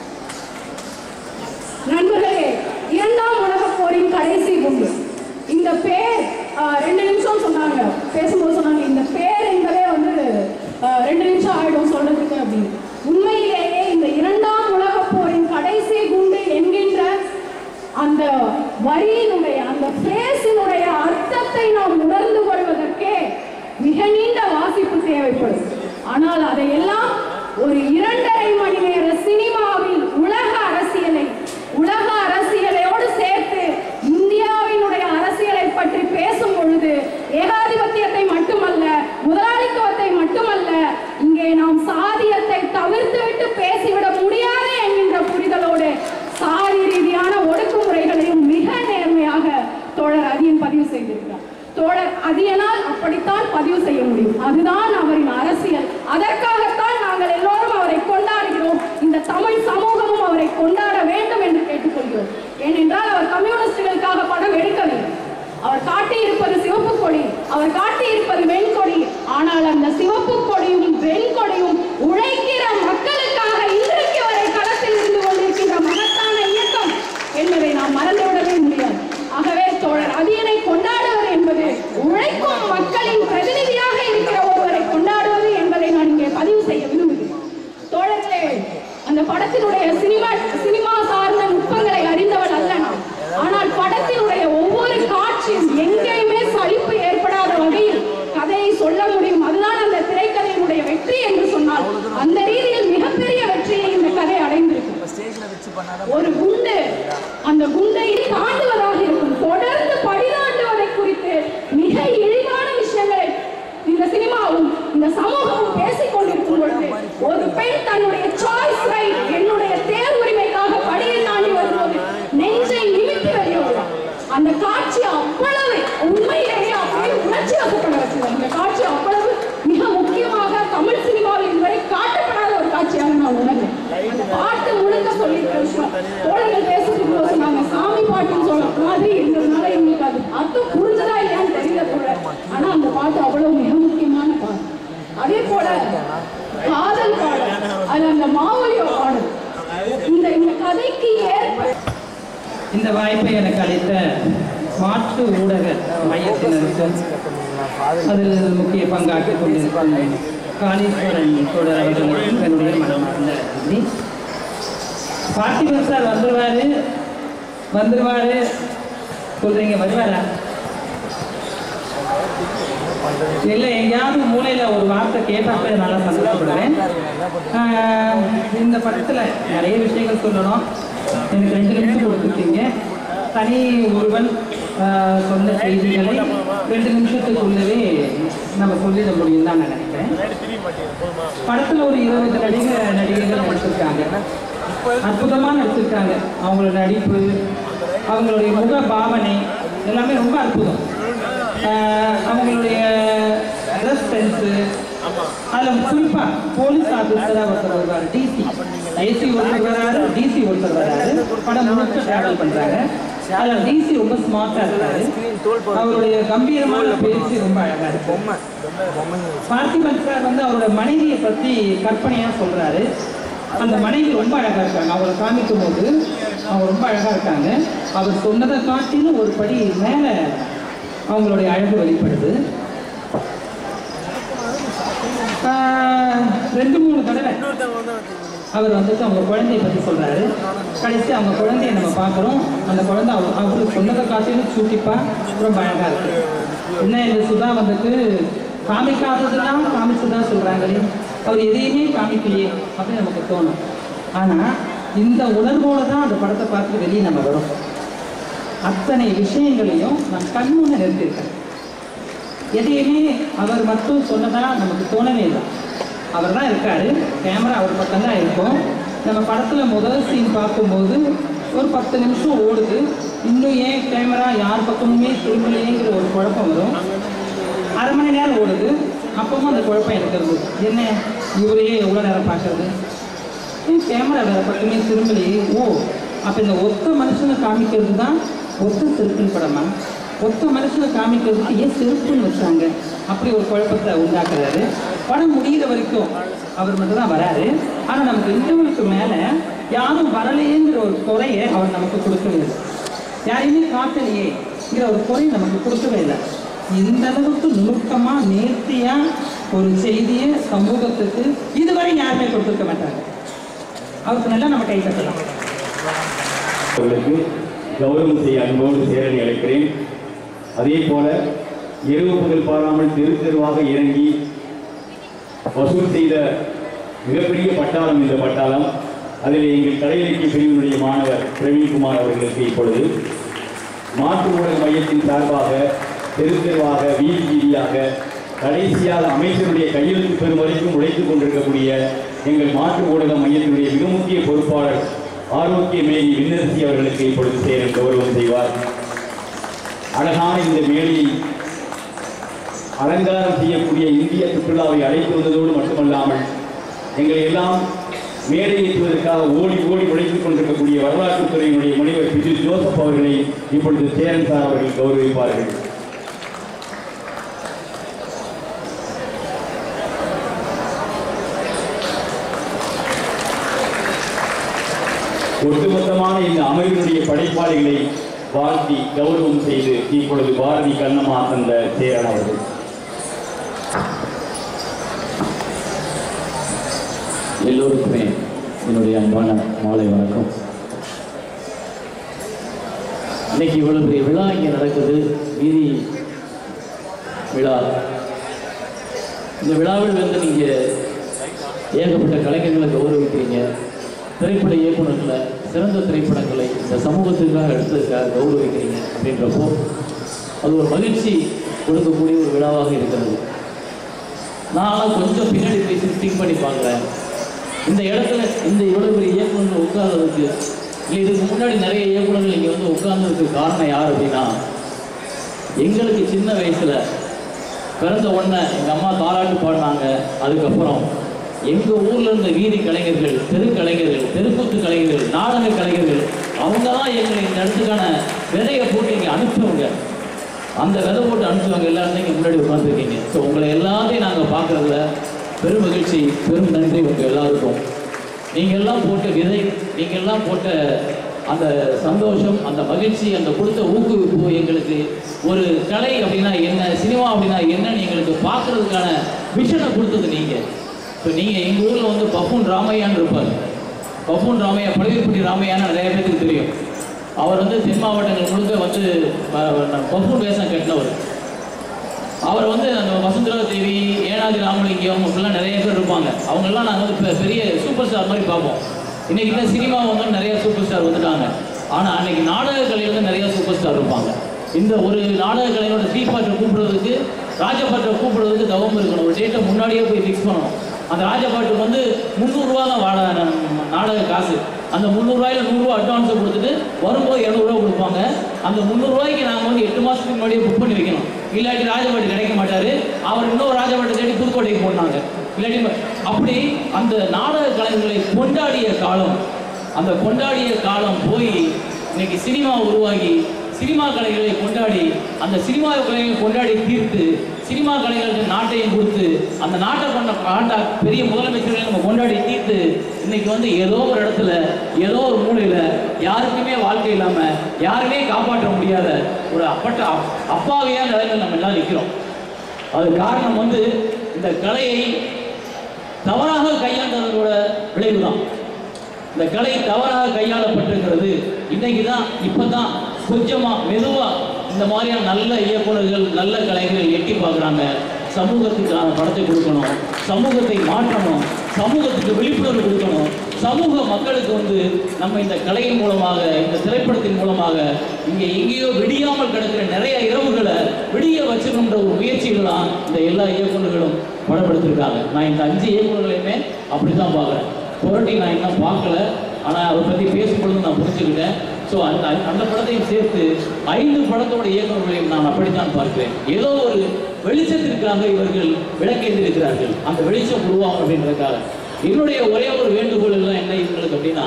நண்பர்களே இரண்டாம் உலகப் போரின் கடைசி குண்டு இந்த பேர் ஆஹ், ரெண்டு நிமிஷம் சொன்னாங்க பேசும்போது சொன்னாங்க இந்த பேர் என்பதே வந்து ஆஹ், ரெண்டு நிமிஷம் ஆயிடும் சொல்றதுக்கு அப்படின்னு உண்மையிலேயே இந்த இரண்டாம் உலகப் போரின் கடைசி குண்டு என்கின்ற அந்த வரியினுடைய அந்த பிரேசினுடைய அர்த்தத்தை நாம் உணர்ந்து கொள்வதற்கே மிக நீண்ட வாசிப்பு தேவைப்படும் ஆனால் அதையெல்லாம் ஒரு இரண்டரை மணி நேர சினிமாவில் உலக அரசியலை உலக அரசியலையோடு சேர்த்து இந்தியாவினுடைய அரசியலை பற்றி பேசும் பொழுது ஏகாதிபத்தியத்தை மட்டுமல்ல முதலாளித்துவத்தை மட்டுமல்ல இங்கே நாம் சாதியத்தை தவிர்த்துவிட்டு பேசிவிட முடியாது என்கின்ற புரிதலோடு சாதி ரீதியான ஒடுக்குமுறைகளையும் மிக நேர்மையாக தோழர் அதியன் பதிவு செய்திருக்கிறார் தோழர் அதியனால் அப்படித்தான் பதிவு செய்ய முடியும் அதுதான் அவரின் அரசியல் அதற்காகத்தான் நாங்கள் எல்லோரும் அவரை கொண்டாடுகிறோம் இந்த தமிழ் சமூகமும் அவரை கொண்டாட வேண்டும் என்று கேட்டுக்கொள்கிறோம் ஏனென்றால் அவர் கம்யூனிஸ்டுகளுக்காக படம் எடுக்கவில்லை அவர் காட்டியிருப்பது சிவப்பு கொடி அவர் காட்டியிருப்பது வெண்கொடி ஆனால் அந்த சிவப்பு கொடியும் வெண்கொடியும் உழைக்கிற மக்களுக்காக இன்றைக்கு வரை களத்தில் இருந்து கொண்டிருக்கின்ற மகத்தான இயக்கம் என்பதை நாம் மறந்துவிடவே முடியாது ஆகவே தோழர் அதியனை கொண்டாடுவது என்பது உழைக்கும் மக்களின் பிரதிநிதியாக இருக்கிற ஒருவரை கொண்டாடுவது என்பதை நான் இங்கே பதிவு செய்ய விரும்புகிறேன் தோழர்களே அந்த படத்தினுடைய சினிமா சினிமா சார்ந்த நுட்பங்களை அறிந்தவள் அல்ல நான் ஆனால் படத்தினுடைய ஒவ்வொரு காட்சியும் எங்கேயுமே சலிப்பு ஏற்படாத வகையில் கதையை சொல்ல முடியும் அதுதான் அந்த திரைக்கதையினுடைய வெற்றி என்று சொன்னால் அந்த ரீதியில் மிகப்பெரிய வெற்றியை இந்த கதை அடைந்திருக்கும் ஒரு குண்டு அந்த குண்டை தாண்டுவதாக இருக்கும் தொடர்ந்து படிதாண்டுவதை குறித்து மிக இழிவான விஷயங்களை இந்த சினிமாவும் இந்த சமூகமும் பேசிக் கொண்டிருக்கும் பொழுது ஒரு பெண் தன்னுடைய சாய்ஸ் ரைட் என்னுடைய தேர் உரிமைக்காக படியை தாண்டி வரும்போது நெஞ்சை நிமித்தி வெளியோடுவார் அந்த காட்சி அவ்வளவு உண்மையிலேயே அப்படியே உணர்ச்சி வசப்பட வச்சது அந்த காட்சி அவ்வளவு மிக முக்கியமாக தமிழ் சினிமாவில் இதுவரை காட்டப்படாத ஒரு காட்சியாக நான் உணர்ந்தேன் அந்த பாட்டு முழுக்க சொல்லியிருக்கிற விஷயம் தோழர்கள் பேசிட்டு போது சொன்னாங்க சாமி பாட்டுன்னு சொல்ற மாதிரி இருந்ததுனால எங்களுக்கு அது அர்த்தம் புரிஞ்சதா இல்லையான்னு தெரியல போல ஆனா அந்த பாட்டு அவ்வளவு மிக முக்கியமான பாட்டு அதே போல காதல் பாடல் அது அந்த மாவலியோ பாடல் இந்த இந்த கதைக்கு ஏற்ப இந்த வாய்ப்பை எனக்கு அளித்த மாற்று ஊடக மையத்தினருக்கு அதில் முக்கிய பங்காற்றிக் கொண்டிருக்கும் காளீஸ்வரன் தொடர் அவர்களுக்கும் என்னுடைய மனமார்ந்த நன்றி பார்த்திபன் சார் வந்துருவாரு வந்துருவாரு சொல்றீங்க வருவாரா இல்லை எங்கேயாவது மூலையில ஒரு வார்த்தை கேட்டாக்க நல்லா சந்தோஷப்படுவேன் ஆஹ் இந்த படத்துல நிறைய விஷயங்கள் சொல்லணும் எனக்கு ரெண்டு நிமிஷம் கொடுத்துருக்கீங்க தனி ஒருவன் ஆஹ் சொன்ன செய்திகளை ரெண்டு நிமிஷத்துக்குள்ளவே நம்ம சொல்லிட முடியும் தான் நான் நினைக்கிறேன் படத்துல ஒரு இருபது நடிகர் நடிகைகள் நடிச்சிருக்காங்க அற்புதமா நடிச்சிருக்காங்க அவங்களோட நடிப்பு அவங்களுடைய முக பாவனை எல்லாமே ரொம்ப அற்புதம் ஆஹ் அவங்களுடைய ட்ரெஸ் சென்ஸு அதில் குறிப்பா போலீஸ் ஆஃபீஸராக ஒருத்தர் வருவார் டிசி ஏசி ஒருத்தர் வராரு டிசி ஒருத்தர் வராரு படம் முழுக்க டிராவல் பண்றாங்க அதில் டிசி ரொம்ப ஸ்மார்ட்டா இருக்காரு அவருடைய கம்பீரமான பேச்சு ரொம்ப அழகா இருக்கும் பார்த்திபன் சார் வந்து அவரோட மனைவியை பத்தி கற்பனையா சொல்றாரு அந்த மனைவி ரொம்ப அழகா இருக்காங்க அவரை காமிக்கும் போது அவங்க ரொம்ப அழகா இருக்காங்க அவர் சொன்னதை காட்டிலும் ஒரு படி மேல அவங்களுடைய அழகு வெளிப்படுது ஆஹ், ரெண்டு மூணு தடவை அவர் வந்துட்டு அவங்க குழந்தைய பற்றி சொல்கிறாரு கடைசி அவங்க குழந்தைய நம்ம பார்க்குறோம் அந்த குழந்தை அவ அவருக்கு சொன்னதை காட்டிலும் சூட்டிப்பா ரொம்ப அழகாக இருக்கு என்ன இந்த சுதா வந்துட்டு காமிக்காததெல்லாம் காமிச்சுதான் சொல்கிறாங்களே அவர் எதையுமே காமிக்கலையே அப்படின்னு நமக்கு தோணும் ஆனால் இந்த உணர்வோட தான் அந்த படத்தை பார்த்து வெளியே நம்ம வரோம் அத்தனை விஷயங்களையும் நான் கண்முன்ன நிறுத்தியிருக்கேன் எதையுமே அவர் மட்டும் சொன்னதா நமக்கு தோணவே இல்லை அவர் தான் இருக்காரு கேமரா அவர் பக்கம் தான் இருக்கும் நம்ம படத்தில் முதல் சீன் பார்க்கும்போது ஒரு பத்து நிமிஷம் ஓடுது இன்னும் ஏன் கேமரா யார் பக்கமுமே திரும்பலையேங்கிற ஒரு குழப்பம் வரும் அரை மணி நேரம் ஓடுது அப்பவும் அந்த குழப்பம் எனக்கு இருந்தது என்ன இவரையே எவ்வளோ நேரம் பார்க்கறது ஏன் கேமரா வேற பக்கமே திரும்பலையே ஓ அப்போ இந்த ஒத்த மனுஷனை காமிக்கிறது தான் ஒத்த செருப்பின் படமா ஒத்த மனுஷனை காமிக்கிறதுக்கு ஏன் செருப்புன்னு வச்சாங்க அப்படி ஒரு குழப்பத்தை உண்டாக்குறாரு படம் முடிகிற வரைக்கும் அவர் மட்டும் தான் வராரு ஆனால் நமக்கு இன்டர்வியூக்கு மேலே யாரும் வரலையேங்கிற ஒரு குறையை அவர் நமக்கு கொடுக்கவே இல்லை யாரையுமே காட்டலையேங்கிற ஒரு குறை நமக்கு கொடுக்கவே இல்லை இந்த அளவுக்கு நுணுக்கமா நேர்த்தியா ஒரு செய்தியை சமூகத்துக்கு இதுவரை யாருமே கொடுத்துருக்க மாட்டாங்க அவருக்கு நல்லா நம்ம கை தட்டலாம் அவர்களுக்கு கௌரவம் செய்ய அன்போடு சேரடி அழைக்கிறேன் அதே போல இரவு பகல் பாராமல் தெரு தெருவாக இறங்கி வசூல் செய்த மிகப்பெரிய பட்டாளம் இந்த பட்டாளம் அதில் எங்கள் கலை இலக்கிய பிரிவினுடைய மாணவர் பிரவீன்குமார் அவர்களுக்கு இப்பொழுது மாற்று ஊடக மையத்தின் சார்பாக தெரு தெருவாக வீதி வீதியாக கடைசியாக அமைச்சருடைய கையெழுத்து பெறும் வரைக்கும் உழைத்துக் கொண்டிருக்கக்கூடிய எங்கள் மாற்று ஊடக மையத்தினுடைய மிக முக்கிய பொறுப்பாளர் ஆரோக்கிய மேரி விண்ணரசி அவர்களுக்கு இப்பொழுது சேரன் கௌரவம் செய்வார் அழகான இந்த மேடையை அலங்காரம் செய்யக்கூடிய இந்திய சுற்றுலாவை அழைத்து வந்ததோடு மட்டுமல்லாமல் எங்களை எல்லாம் மேடை ஏற்றுவதற்காக ஓடி ஓடி உழைத்துக் கொண்டிருக்கக்கூடிய வரலாற்றுத் துறையினுடைய முனைவர் பிஜு ஜோசப் அவர்களை இப்பொழுது சேரன் சார் அவர்கள் கௌரவிப்பார்கள் ஒட்டுமொத்தமான இந்த அமைப்பினுடைய படைப்பாளிகளை வாழ்த்தி கௌரவம் செய்து இப்பொழுது பாரதி கண்ணம்மா தந்த சேரன் அவர்கள் எல்லோருக்குமே என்னுடைய அன்பான மாலை வணக்கம் இன்னைக்கு இவ்வளவு பெரிய விழா இங்கே நடக்குது வீதி விழா இந்த விழாவில் வந்து நீங்க ஏகப்பட்ட கலைஞர்களை கௌரவிக்கிறீங்க திரைப்பட இயக்குனர்களை சிறந்த திரைப்படங்களை இந்த சமூகத்துக்காக எடுத்ததுக்காக கௌரவிக்கிறீங்க அப்படின்றப்போ அது ஒரு மகிழ்ச்சி கொடுக்கக்கூடிய ஒரு விழாவாக இருக்கிறது நான் கொஞ்சம் பின்னாடி பேசி திங்க் பண்ணி பார்க்குறேன் இந்த இடத்துல இந்த இவ்வளவு பெரிய இயக்குநர்கள் உட்கார்றதுக்கு இல்லை இதுக்கு முன்னாடி நிறைய இயக்குநர்கள் இங்கே வந்து உட்கார்ந்ததுக்கு காரணம் யார் அப்படின்னா எங்களுக்கு சின்ன வயசுல பிறந்த உடனே எங்கள் அம்மா தாலாட்டு பாடினாங்க அதுக்கப்புறம் எங்கள் ஊர்ல இருந்த வீதி கலைஞர்கள் தெரு கலைஞர்கள் தெருக்கூத்து கலைஞர்கள் நாடக கலைஞர்கள் அவங்க தான் எங்களை இந்த இடத்துக்கான விதையை போட்டு இங்கே அனுப்பிச்சவங்க அந்த விதை போட்டு அனுப்பிச்சவங்க எல்லாரும் தான் இங்கே முன்னாடி உட்காந்துருக்கீங்க ஸோ உங்களை எல்லாத்தையும் நாங்கள் பார்க்குறதுல பெரும் மகிழ்ச்சி பெரும் நன்றி உங்கள் எல்லாருக்கும் நீங்கள் எல்லாம் போட்ட விதை நீங்கள் எல்லாம் போட்ட அந்த சந்தோஷம் அந்த மகிழ்ச்சி அந்த கொடுத்த ஊக்குவிப்பு எங்களுக்கு ஒரு கலை அப்படின்னா என்ன சினிமா அப்படின்னா என்னன்னு எங்களுக்கு பார்க்கறதுக்கான விஷனை கொடுத்தது நீங்கள் இப்போ நீங்கள் எங்கள் ஊரில் வந்து பஃபூன் ராமையான்னு இருப்பார் பஃபூன் ராமையா பழுவேப்பட்டி ராமையான்னு நிறைய பேருக்கு தெரியும் அவர் வந்து தென் மாவட்டங்கள் முழுக்க வந்து பஃபூன் வேஷம் கட்டினவர் அவர் வந்து அந்த வசுந்தரா தேவி ஏனாதி ராமலிங்கம் அப்படிலாம் நிறைய பேர் இருப்பாங்க அவங்கெல்லாம் நாங்கள் வந்து பெ- பெரிய சூப்பர் ஸ்டார் மாதிரி பார்ப்போம் இன்னைக்கு தான் சினிமா வந்து நிறைய சூப்பர் ஸ்டார் வந்துட்டாங்க ஆனால் அன்னைக்கு நாடக கலையில நிறைய சூப்பர் ஸ்டார் இருப்பாங்க இந்த ஒரு நாடக கலையோட ஸ்ரீபாட்டை கூப்பிடுறதுக்கு ராஜபாட்டை கூப்பிடுறதுக்கு தவம் இருக்கணும் ஒரு டேட்டை முன்னாடியே போய் ஃபிக்ஸ் பண்ணணும் அந்த ராஜபாட்டுக்கு வந்து முந்நூறுரூவா தான் வாட நாடக காசு அந்த முந்நூறுரூவாயில் நூறுரூவா அட்வான்ஸை கொடுத்துட்டு வரும்போது இரநூறுவா கொடுப்பாங்க அந்த முந்நூறுரூவாய்க்கு நாங்கள் வந்து எட்டு மாதத்துக்கு முன்னாடியே புக் பண்ணி வைக்கணும் இல்லாட்டி ராஜபாட்டு கிடைக்க மாட்டாரு அவர் இன்னொரு ராஜபாட்டை தேடி புதுக்கோட்டைக்கு போனாங்க இல்லாட்டி ம- அப்படி அந்த நாடக கலைஞர்களை கொண்டாடிய காலம் அந்த கொண்டாடிய காலம் போய் இன்னைக்கு சினிமா உருவாகி சினிமா கலைகளை கொண்டாடி அந்த சினிமா கலைகளை கொண்டாடி தீர்த்து சினிமா கலைஞர்களுக்கு நாட்டையும் கொடுத்து அந்த நாட்டை கொண்ட ஆண்டா பெரிய முதலமைச்சர்களை நம்ம கொண்டாடி தீர்த்து இன்னைக்கு வந்து ஏதோ ஒரு இடத்துல ஏதோ ஒரு மூலையில யாருக்குமே வாழ்க்கை இல்லாம யாருமே காப்பாற்ற முடியாத ஒரு அப்பட்ட அப்- அப்பாவியான நிலைமையில் நம்ம எல்லாம் நிற்கிறோம் அது காரணம் வந்து இந்த கலையை தவறாக கையாண்டதோட விளைவுதான் இந்த கலை தவறாக கையாளப்பட்டிருக்கிறது இன்னைக்கு தான் இப்பதான் கொஞ்சமா மெதுவா இந்த மாதிரியான நல்ல இயக்குனர்கள் நல்ல கலைஞர்கள் எட்டி பார்க்குறாங்க சமூகத்துக்கான படத்தை கொடுக்கணும் சமூகத்தை மாற்றணும் சமூகத்துக்கு விழிப்புணர்வு கொடுக்கணும் சமூக மக்களுக்கு வந்து நம்ம இந்த கலையின் மூலமாக இந்த திரைப்படத்தின் மூலமாக இங்கே எங்கேயோ விடியாமல் கிடக்கிற நிறைய இரவுகளை விடிய வச்சுக்கணுன்ற ஒரு முயற்சிகளாம் இந்த எல்லா இயக்குநர்களும் படப்படுத்திருக்காங்க நான் இந்த அஞ்சு இயக்குநர்களையுமே அப்படி தான் பார்க்குறேன் புரட்டி நான் இன்னும் பார்க்கல ஆனால் அதை பற்றி பேசும்பொழுது நான் புரிஞ்சுக்கிட்டேன் ஸோ அந்த அந்த படத்தையும் சேர்த்து ஐந்து படத்தோட இயக்குநர்களையும் நான் அப்படித்தான் பார்க்கிறேன் ஏதோ ஒரு வெளிச்சத்திற்காக இவர்கள் விளக்கேந்திருக்கிறார்கள் அந்த வெளிச்சம் உருவாகும் அப்படின்றதுக்காக என்னுடைய ஒரே ஒரு வேண்டுகோள் எல்லாம் என்ன இவங்களுக்கு அப்படின்னா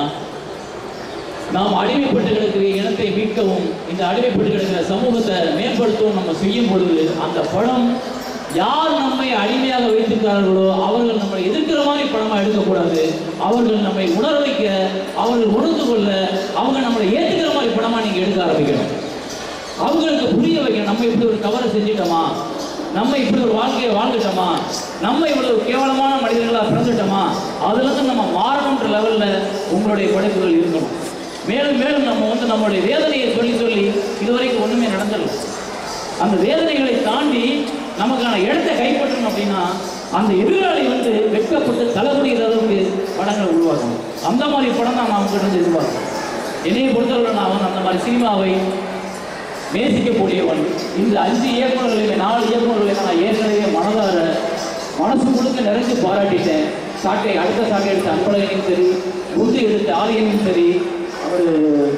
நாம் அடிமைப்பட்டு கிடக்கிற இனத்தை மீட்கவும் இந்த அடிமைப்பட்டு கிடக்கிற சமூகத்தை மேம்படுத்தவும் நம்ம செய்யும் பொழுது அந்த படம் யார் நம்மை அடிமையாக வைத்திருக்கிறார்களோ அவர்கள் நம்மை எதிர்க்கிற மாதிரி படமா எடுக்கக்கூடாது அவர்கள் நம்மை உணர வைக்க அவர்கள் உணர்ந்து கொள்ள அவங்க நம்மளை ஏற்றுக்கிற மாதிரி படமா நீங்க எடுக்க ஆரம்பிக்கணும் அவங்களுக்கு புரிய வைக்க நம்ம இப்படி ஒரு தவறு செஞ்சிட்டோமா நம்ம இப்படி ஒரு வாழ்க்கையை வாழ்ந்துட்டோமா நம்ம இவ்வளவு கேவலமான மனிதர்களா பிறந்துட்டோமா அதுல இருந்து நம்ம மாறணுன்ற லெவல்ல உங்களுடைய படைப்புகள் இருக்கணும் மேலும் மேலும் நம்ம வந்து நம்மளுடைய வேதனையை சொல்லி சொல்லி இதுவரைக்கும் ஒண்ணுமே நடந்துடல அந்த வேதனைகளை தாண்டி நமக்கான இடத்தை கைப்பற்றணும் அப்படின்னா அந்த எதிராளி வந்து வெட்கப்பட்டு தலைமுடிகிற அளவுக்கு படங்களை உருவாக்கணும் அந்த மாதிரி படம் தான் நான் கிட்ட இருந்து எதிர்பார்க்கிறேன் என்னையை பொறுத்தவரை நான் வந்து அந்த மாதிரி சினிமாவை நேசிக்கக்கூடியவன் இந்த அஞ்சு இயக்குநர்களில் நாலு இயக்குநர்களை நான் ஏற்கனவே மனதார மனசு முழுக்க நிறைஞ்சு பாராட்டிட்டேன் சாட்டை அடுத்த சாட்டை எடுத்த அன்பழகனையும் சரி உறுதி எடுத்த ஆரியனையும் சரி அவர்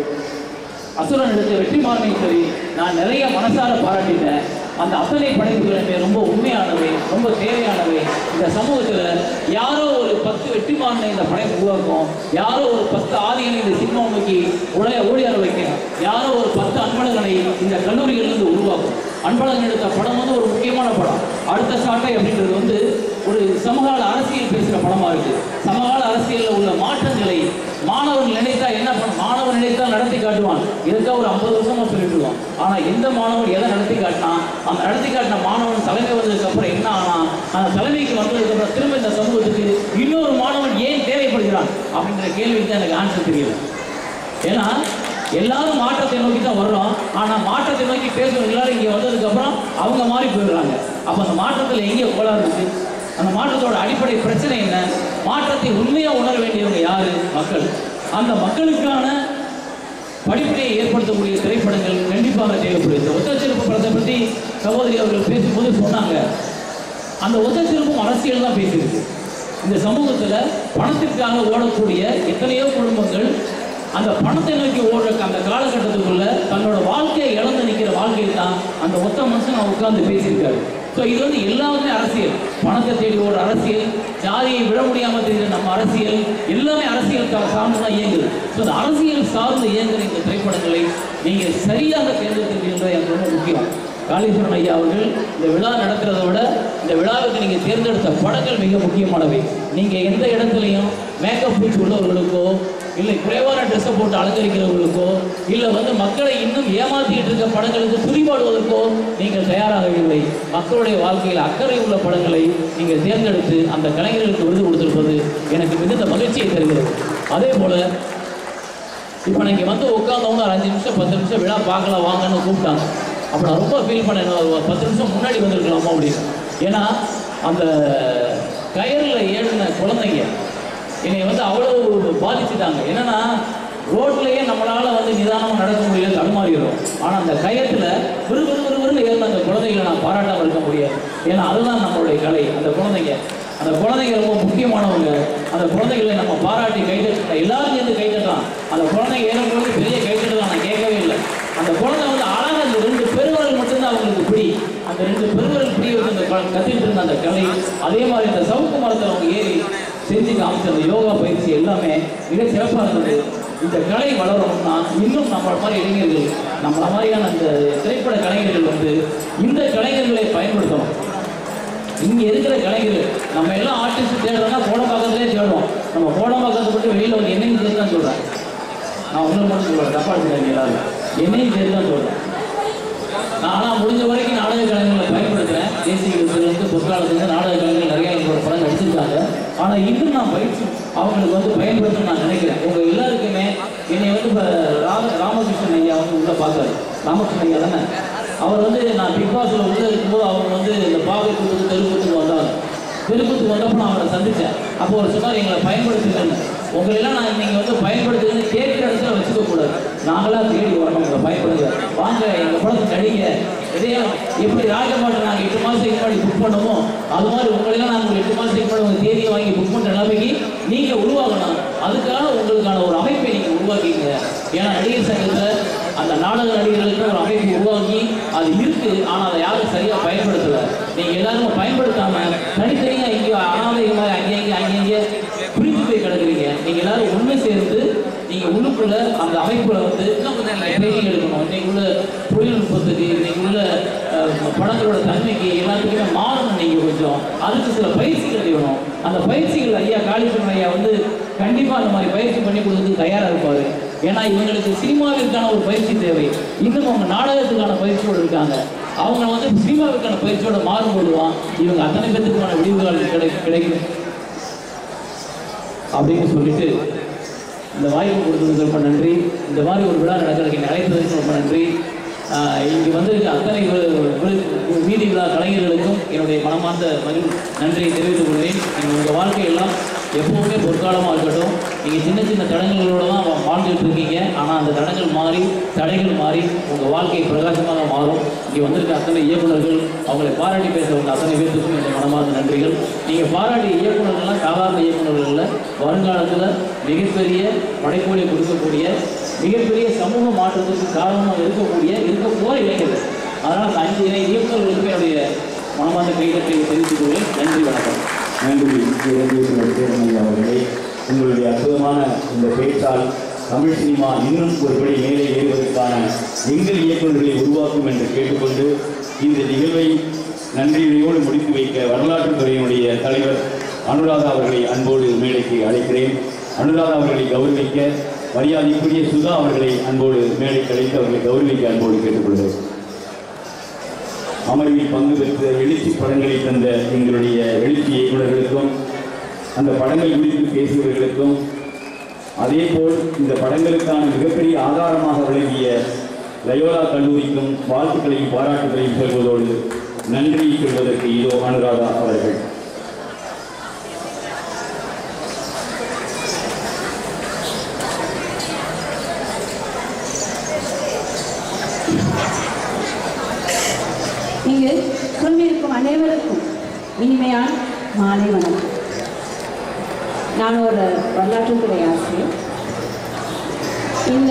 அசுரன் எடுத்த வெற்றிமாறனையும் சரி நான் நிறைய மனசார பாராட்டிட்டேன் அந்த அத்தனை படைப்புகளுமே ரொம்ப உண்மையானவை ரொம்ப தேவையானவை இந்த சமூகத்தில் யாரோ ஒரு பத்து வெற்றிமாறனை இந்த படைப்பு உருவாக்கும் யாரோ ஒரு பத்து ஆதியனை இந்த சினிமா நோக்கி உடைய ஓடியார வைக்கும் யாரோ ஒரு பத்து அன்பழகனை இந்த கல்லூரிகளிலிருந்து உருவாக்கும் அன்பழகன் எடுத்த படம் வந்து ஒரு முக்கியமான படம் அடுத்த சாட்டை அப்படின்றது வந்து ஒரு சமகால அரசியல் பேசுகிற படமா இருக்கு சமகால அரசியலில் உள்ள மாற்றங்களை மாணவன் நினைத்தா என்ன பண்ண மாணவன் நினைத்தா நடத்தி காட்டுவான் இதுக்காக ஒரு ஐம்பது வருஷமா சொல்லிட்டு இருக்கோம் ஆனா எந்த மாணவன் எதை நடத்தி காட்டினான் அந்த நடத்தி காட்டின மாணவன் தலைமை வந்ததுக்கு அப்புறம் என்ன ஆனா அந்த தலைமைக்கு வந்ததுக்கு அப்புறம் திரும்ப இந்த சமூகத்துக்கு இன்னொரு மாணவன் ஏன் தேவைப்படுகிறான் அப்படின்ற கேள்விக்கு தான் எனக்கு ஆன்சர் தெரியல ஏன்னா எல்லாரும் மாற்றத்தை நோக்கி தான் வர்றோம் ஆனா மாற்றத்தை நோக்கி பேசுறவங்க எல்லாரும் இங்க வந்ததுக்கு அப்புறம் அவங்க மாறி போயிடுறாங்க அப்ப அந்த மாற்றத்துல எங்கே கோளாறு இருக்கு அந்த மாற்றத்தோட அடிப்படை பிரச்சனை என்ன மாற்றத்தை உண்மையா உணர வேண்டியவங்க யாரு மக்கள் அந்த மக்களுக்கான படிப்பினை ஏற்படுத்தக்கூடிய திரைப்படங்கள் கண்டிப்பாக தேவைப்படுது ஒத்தச்சிறப்பு படத்தை பற்றி சகோதரி அவர்கள் பேசும்போது சொன்னாங்க அந்த ஒத்தச்சிறப்பும் அரசியல் தான் பேசியிருக்கு இந்த சமூகத்தில் பணத்திற்காக ஓடக்கூடிய எத்தனையோ குடும்பங்கள் அந்த பணத்தை நோக்கி ஓடுற அந்த காலகட்டத்துக்குள்ள தன்னோட வாழ்க்கையை இழந்து நிற்கிற வாழ்க்கையை தான் அந்த ஒத்த மனுஷன் உட்கார்ந்து பேசியிருக்காரு ஸோ இது வந்து எல்லாமே அரசியல் பணத்தை தேடி ஓடுற அரசியல் ஜாதியை விட முடியாமல் தெரியுற நம்ம அரசியல் எல்லாமே அரசியல் சா- சார்ந்து தான் இயங்குது ஸோ அந்த அரசியல் சார்ந்து இயங்குற இந்த திரைப்படங்களை நீங்கள் சரியாக தேர்ந்தெடுக்கிறீர்கள் எனக்கு ரொம்ப முக்கியம் காளீஸ்வரன் ஐயா அவர்கள் இந்த விழா நடத்துறதை விட இந்த விழாவுக்கு நீங்கள் தேர்ந்தெடுத்த படங்கள் மிக முக்கியமானவை நீங்கள் எந்த இடத்துலையும் மேக்கப் பூச்சி உள்ளவர்களுக்கோ இல்லை குறைவான ட்ரெஸ்ஸை போட்டு அலங்கரிக்கிறவர்களுக்கோ இல்லை வந்து மக்களை இன்னும் ஏமாத்திட்டு இருக்க படங்களுக்கு துதிபாடுவதற்கோ நீங்கள் தயாராகவில்லை மக்களுடைய வாழ்க்கையில் அக்கறை உள்ள படங்களை நீங்கள் தேர்ந்தெடுத்து அந்த கலைஞர்களுக்கு விருது கொடுத்திருப்பது எனக்கு மிகுந்த மகிழ்ச்சியை தருகிறது அதே போல இப்போ நீங்கள் வந்து உட்காந்தவங்க ஒரு அஞ்சு நிமிஷம் பத்து நிமிஷம் விழா பார்க்கலாம் வாங்கன்னு கூப்பிட்டாங்க அப்போ நான் ரொம்ப ஃபீல் பண்ணேன் ஒரு பத்து நிமிஷம் முன்னாடி வந்திருக்கலாமா அப்படின்னு ஏன்னா அந்த கயரில் ஏறின குழந்தைங்க என்னை வந்து அவ்வளோ பாதிச்சுட்டாங்க என்னன்னா ரோட்லயே நம்மளால வந்து நிதானமாக நடக்க முடியல தடுமாறிடும் ஆனால் அந்த கயத்தில் விறு விறு விறு விறுன்னு ஏறின அந்த குழந்தைகளை நான் பாராட்டாமல் இருக்க முடியாது ஏன்னா அதுதான் நம்மளுடைய கலை அந்த குழந்தைங்க அந்த குழந்தைங்க ரொம்ப முக்கியமானவங்க அந்த குழந்தைகளை நம்ம பாராட்டி கைதட்டலாம் எல்லாரும் சேர்ந்து கைதட்டலாம் அந்த குழந்தைங்க ஏறும்போது பெரிய கைதட்டலாம் நான் கேட்கவே இல்லை அந்த குழந்தை வந்து அழகாக அந்த ரெண்டு பெருவரல் மட்டும்தான் அவங்களுக்கு பிடி அந்த ரெண்டு பெருவரல் பிடி வந்து அந்த க- கத்திட்டு இருந்த அந்த கலை அதே மாதிரி இந்த சவுக்கு மரத்தில் அவங்க ஏறி செஞ்சு காமிச்ச அந்த யோகா பயிற்சி எல்லாமே மிக சிறப்பாக இருந்தது இந்த கலை வளரணும்னா இன்னும் நம்மள மாதிரி இளைஞர்கள் நம்மள மாதிரியான அந்த திரைப்பட கலைஞர்கள் வந்து இந்த கலைஞர்களை பயன்படுத்தணும் இங்க இருக்கிற கலைஞர்கள் நம்ம எல்லாம் ஆர்டிஸ்ட் தேடுறோம்னா கோடம்பாக்கத்திலே தேடுவோம் நம்ம கோடம்பாக்கத்தை மட்டும் வெளியில வந்து என்னையும் சேர்த்து தான் சொல்றேன் நான் உங்களுக்கு மட்டும் சொல்றேன் தப்பா எடுத்துக்காதீங்க எல்லாரும் என்னையும் சேர்த்து தான் சொல்றேன் நான் ஆனால் முடிஞ்ச வரைக்கும் நாடக கலைஞர்களை பயன்படுத்துறேன் தேசிய விருதுலேருந்து பொற்காலத்துலேருந்து நாடக கலைஞர்கள் நிறைய எங்களோட படம் நடிச்சிருக்காங்க ஆனால் இன்னும் நான் பயிற்சி அவங்களுக்கு வந்து பயன்படுத்தணும்னு நான் நினைக்கிறேன் உங்கள் எல்லாருக்குமே என்னை வந்து இப்போ ராம ராமகிருஷ்ணன் ஐயா வந்து உள்ளே பார்த்தாரு ராமகிருஷ்ணன் ஐயா தானே அவர் வந்து நான் பிக் பாஸில் உள்ளே இருக்கும்போது அவங்க வந்து இந்த பாவை கூட்டத்துக்கு தெருக்கூத்துக்கு வந்தாங்க தெருக்கூத்துக்கு வந்தப்போ நான் அவரை சந்தித்தேன் அப்போ அவர் சொன்னார் எங்களை பயன்படுத்துங்கன்னு உங்களை எல்லாம் நான் நீங்கள் வந்து பயன்படுத்துங்கன்னு கேட்குற இடத்துல வச்சுக்க கூடாது நாங்களா தேடி வரணும் உங்களை பயன்படுங்க வாங்க எங்கள் படத்தை நடிங்க இதே எப்படி ராஜமாட்டை நாங்கள் எட்டு மாதத்துக்கு முன்னாடி புக் பண்ணமோ அது மாதிரி உங்களெல்லாம் நாங்கள் எட்டு மாதத்துக்கு முன்னாடி உங்கள் தேதியை வாங்கி புக் பண்ணுற நிலைமைக்கு நீங்கள் உருவாகணும் அதுக்காக உங்களுக்கான ஒரு அமைப்பை நீங்கள் உருவாக்கிங்க ஏன்னா நடிகர் சங்கத்தில் அந்த நாடக நடிகர்களுக்கு ஒரு அமைப்பு உருவாக்கி அது இருக்கு ஆனால் அதை யாரும் சரியாக பயன்படுத்தலை நீங்கள் எல்லாரும் பயன்படுத்தாம தனித்தனியாக எங்கேயோ அனாதைகள் மாதிரி அங்கேயே அங்கேயே பிரிஞ்சு போய் கிடக்குறீங்க நீங்கள் எல்லாரும் ஒன்று சேர்ந்து நீங்கள் உள்ளுக்குள்ள அந்த அமைப்புல வந்து ட்ரைனிங் எடுக்கணும் இன்னைக்கு உள்ள தொழில்நுட்பத்துக்கு இன்னைக்கு உள்ள அஹ், படங்களோட தன்மைக்கு எல்லாத்துக்குமே மாறணும் நீங்கள் கொஞ்சம் அதுக்கு சில பயிற்சிகள் வேணும் அந்த பயிற்சிகள் ஐயா காளிச்சந்திரன் ஐயா வந்து கண்டிப்பாக அந்த மாதிரி பயிற்சி பண்ணி கொடுத்து தயாராக இருப்பார் ஏன்னா இவங்களுக்கு சினிமாவிற்கான ஒரு பயிற்சி தேவை இன்னும் அவங்க நாடகத்துக்கான பயிற்சியோடு இருக்காங்க அவங்க வந்து சினிமாவுக்கான பயிற்சியோட மாறும்போது தான் இவங்க அத்தனை பேத்துக்கான விடிவுகள் கிடை கிடைக்கும் அப்படின்னு சொல்லிட்டு இந்த வாய்ப்பு கொடுத்ததுக்கு ரொம்ப நன்றி இந்த மாதிரி ஒரு விழா நடக்கிறதுக்கு என்னை அழைத்ததுக்கு ரொம்ப நன்றி ஆஹ் இங்கு வந்து அத்தனை வி- வி- வீதி விழா கலைஞர்களுக்கும் என்னுடைய மனமார்ந்த மகிழ் நன்றியை தெரிவித்துக் கொள்வேன் உங்கள் வாழ்க்கையெல்லாம் எப்பவுமே பொற்காலமாக இருக்கட்டும் நீங்கள் சின்ன சின்ன தடங்களோட தான் வா- வாழ்ந்துட்டு இருக்கீங்க ஆனால் அந்த தடங்கள் மாறி தடைகள் மாறி உங்கள் வாழ்க்கை பிரகாசமாக மாறும் இங்கே வந்திருக்க அத்தனை இயக்குனர்கள் அவங்களை பாராட்டி பேச வந்த அத்தனை பேருக்கும் என்னுடைய மனமார்ந்த நன்றிகள் நீங்கள் பாராட்டிய இயக்குனர்கள்லாம் சாதாரண இயக்குனர்கள் இல்லை வருங்காலத்தில் மிகப்பெரிய படைப்புகளை கொடுக்கக்கூடிய மிகப்பெரிய சமூக மாற்றத்துக்கு காரணமாக இருக்கக்கூடிய இருக்க போகிற இளைஞர்கள் அதனால் அந்த அஞ்சு இணை இயக்குநர்களுக்கு என்னுடைய மனமார்ந்த கைதட்டை தெரிவித்துக் கொள்வேன் நன்றி வணக்கம் நன்றி இளைஞர்கள் சேரமையா அவர்களே உங்களுடைய அற்புதமான இந்த பேச்சால் தமிழ் சினிமா இன்னும் ஒருபடி மேலே ஏறுவதற்கான எங்கள் இயக்குநர்களை உருவாக்கும் என்று கேட்டுக்கொண்டு இந்த நிகழ்வை நன்றியோடு முடித்து வைக்க வரலாற்றுத் துறையினுடைய தலைவர் அனுராதா அவர்களை அன்போடு மேடைக்கு அழைக்கிறேன் அனுராதா அவர்களை கௌரவிக்க மரியாதைக்குரிய சுதா அவர்களை அன்போடு மேடைக்கு அழைத்து அவர்களை கௌரவிக்க அன்போடு கேட்டுக்கொள்கிறேன் அமர்வில் பங்கு பெற்ற எழுச்சி படங்களை தந்த எங்களுடைய எழுச்சி இயக்குநர்களுக்கும் அந்த படங்கள் குறித்து பேசியவர்களுக்கும் அதேபோல் இந்த படங்களுக்கான மிகப்பெரிய ஆதாரமாக விளங்கிய லயோலா கல்லூரிக்கும் வாழ்த்துக்களையும் பாராட்டுகளையும் சொல்வதோடு நன்றி சொல்வதற்கு இதோ அனுராதா அவர்கள் இங்கு குழுமிருக்கும் அனைவருக்கும் இனிமையான மாலை வணக்கம் நான் ஒரு வரலாற்றுத்துறை ஆசிரியர் இந்த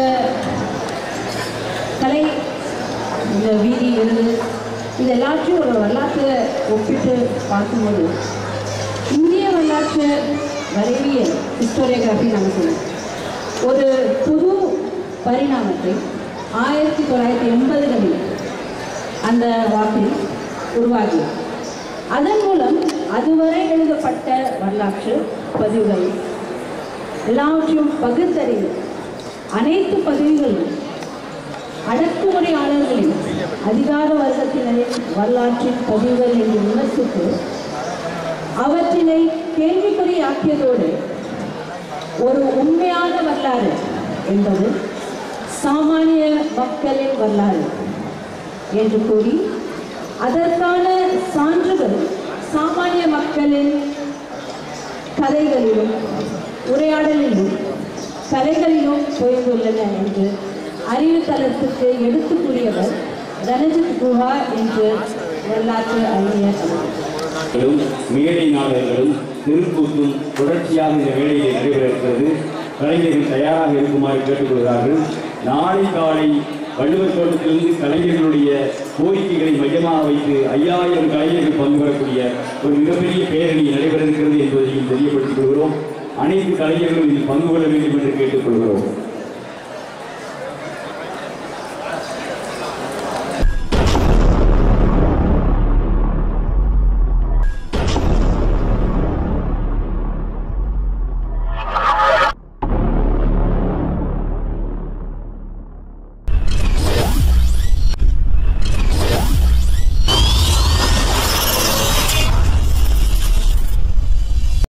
கலை இந்த வீதி விருது இது எல்லாத்தையும் ஒரு வரலாற்றை ஒப்பிட்டு பார்க்கும்போது இந்திய வரலாற்று வரைவியல் ஹிஸ்டோரியோகிராஃபி நம்ம சொல்லுவோம் ஒரு புது பரிணாமத்தை ஆயிரத்தி தொள்ளாயிரத்தி எண்பதுகளில் அந்த வாக்கில் உருவாகி அதன் மூலம் அதுவரை எழுதப்பட்ட வரலாற்று பதிவுகள் எல்லாவற்றையும் பகுத்தறிவு அனைத்து பதிவுகளும் அடக்குமுறையாளர்களின் அதிகார வர்க்கத்தினரின் வரலாற்றின் பதிவுகள் என்று விமர்சித்து அவற்றினை கேள்விக்குறியாக்கியதோடு ஒரு உண்மையான வரலாறு என்பது சாமானிய மக்களின் வரலாறு என்று கூறி அதற்கான சான்றுகள் சாமானிய மக்களின் கதைகளிலும் உரையாடலிலும் கலைகளிலும் புரிந்துள்ளன என்று அறிவுத்தளத்துக்கு எடுத்து கூறியவர் ரனஜித் குஹா என்று வரலாற்று அறிஞர் ஆவார். களும் மேடை நாடகங்களும் திருக்கூத்தும் தொடர்ச்சியாக இந்த வேலையை நடைபெற இருக்கிறது கலைஞர்கள் தயாராக இருக்குமாறு கேட்டுக்கொள்கிறார்கள் நாளை காலை வள்ளுவர் தோட்டத்திலிருந்து கலைஞர்களுடைய கோரிக்கைகளை மையமாக வைத்து ஐயாயிரம் கலைஞர்கள் பங்கு பெறக்கூடிய ஒரு மிகப்பெரிய பேரணி நடைபெற இருக்கிறது என்பதையும் தெரியப்படுத்திக் கொள்கிறோம் அனைத்து கலைஞர்களும் இதில் பங்கு கொள்ள வேண்டும் என்று கேட்டுக்கொள்கிறோம்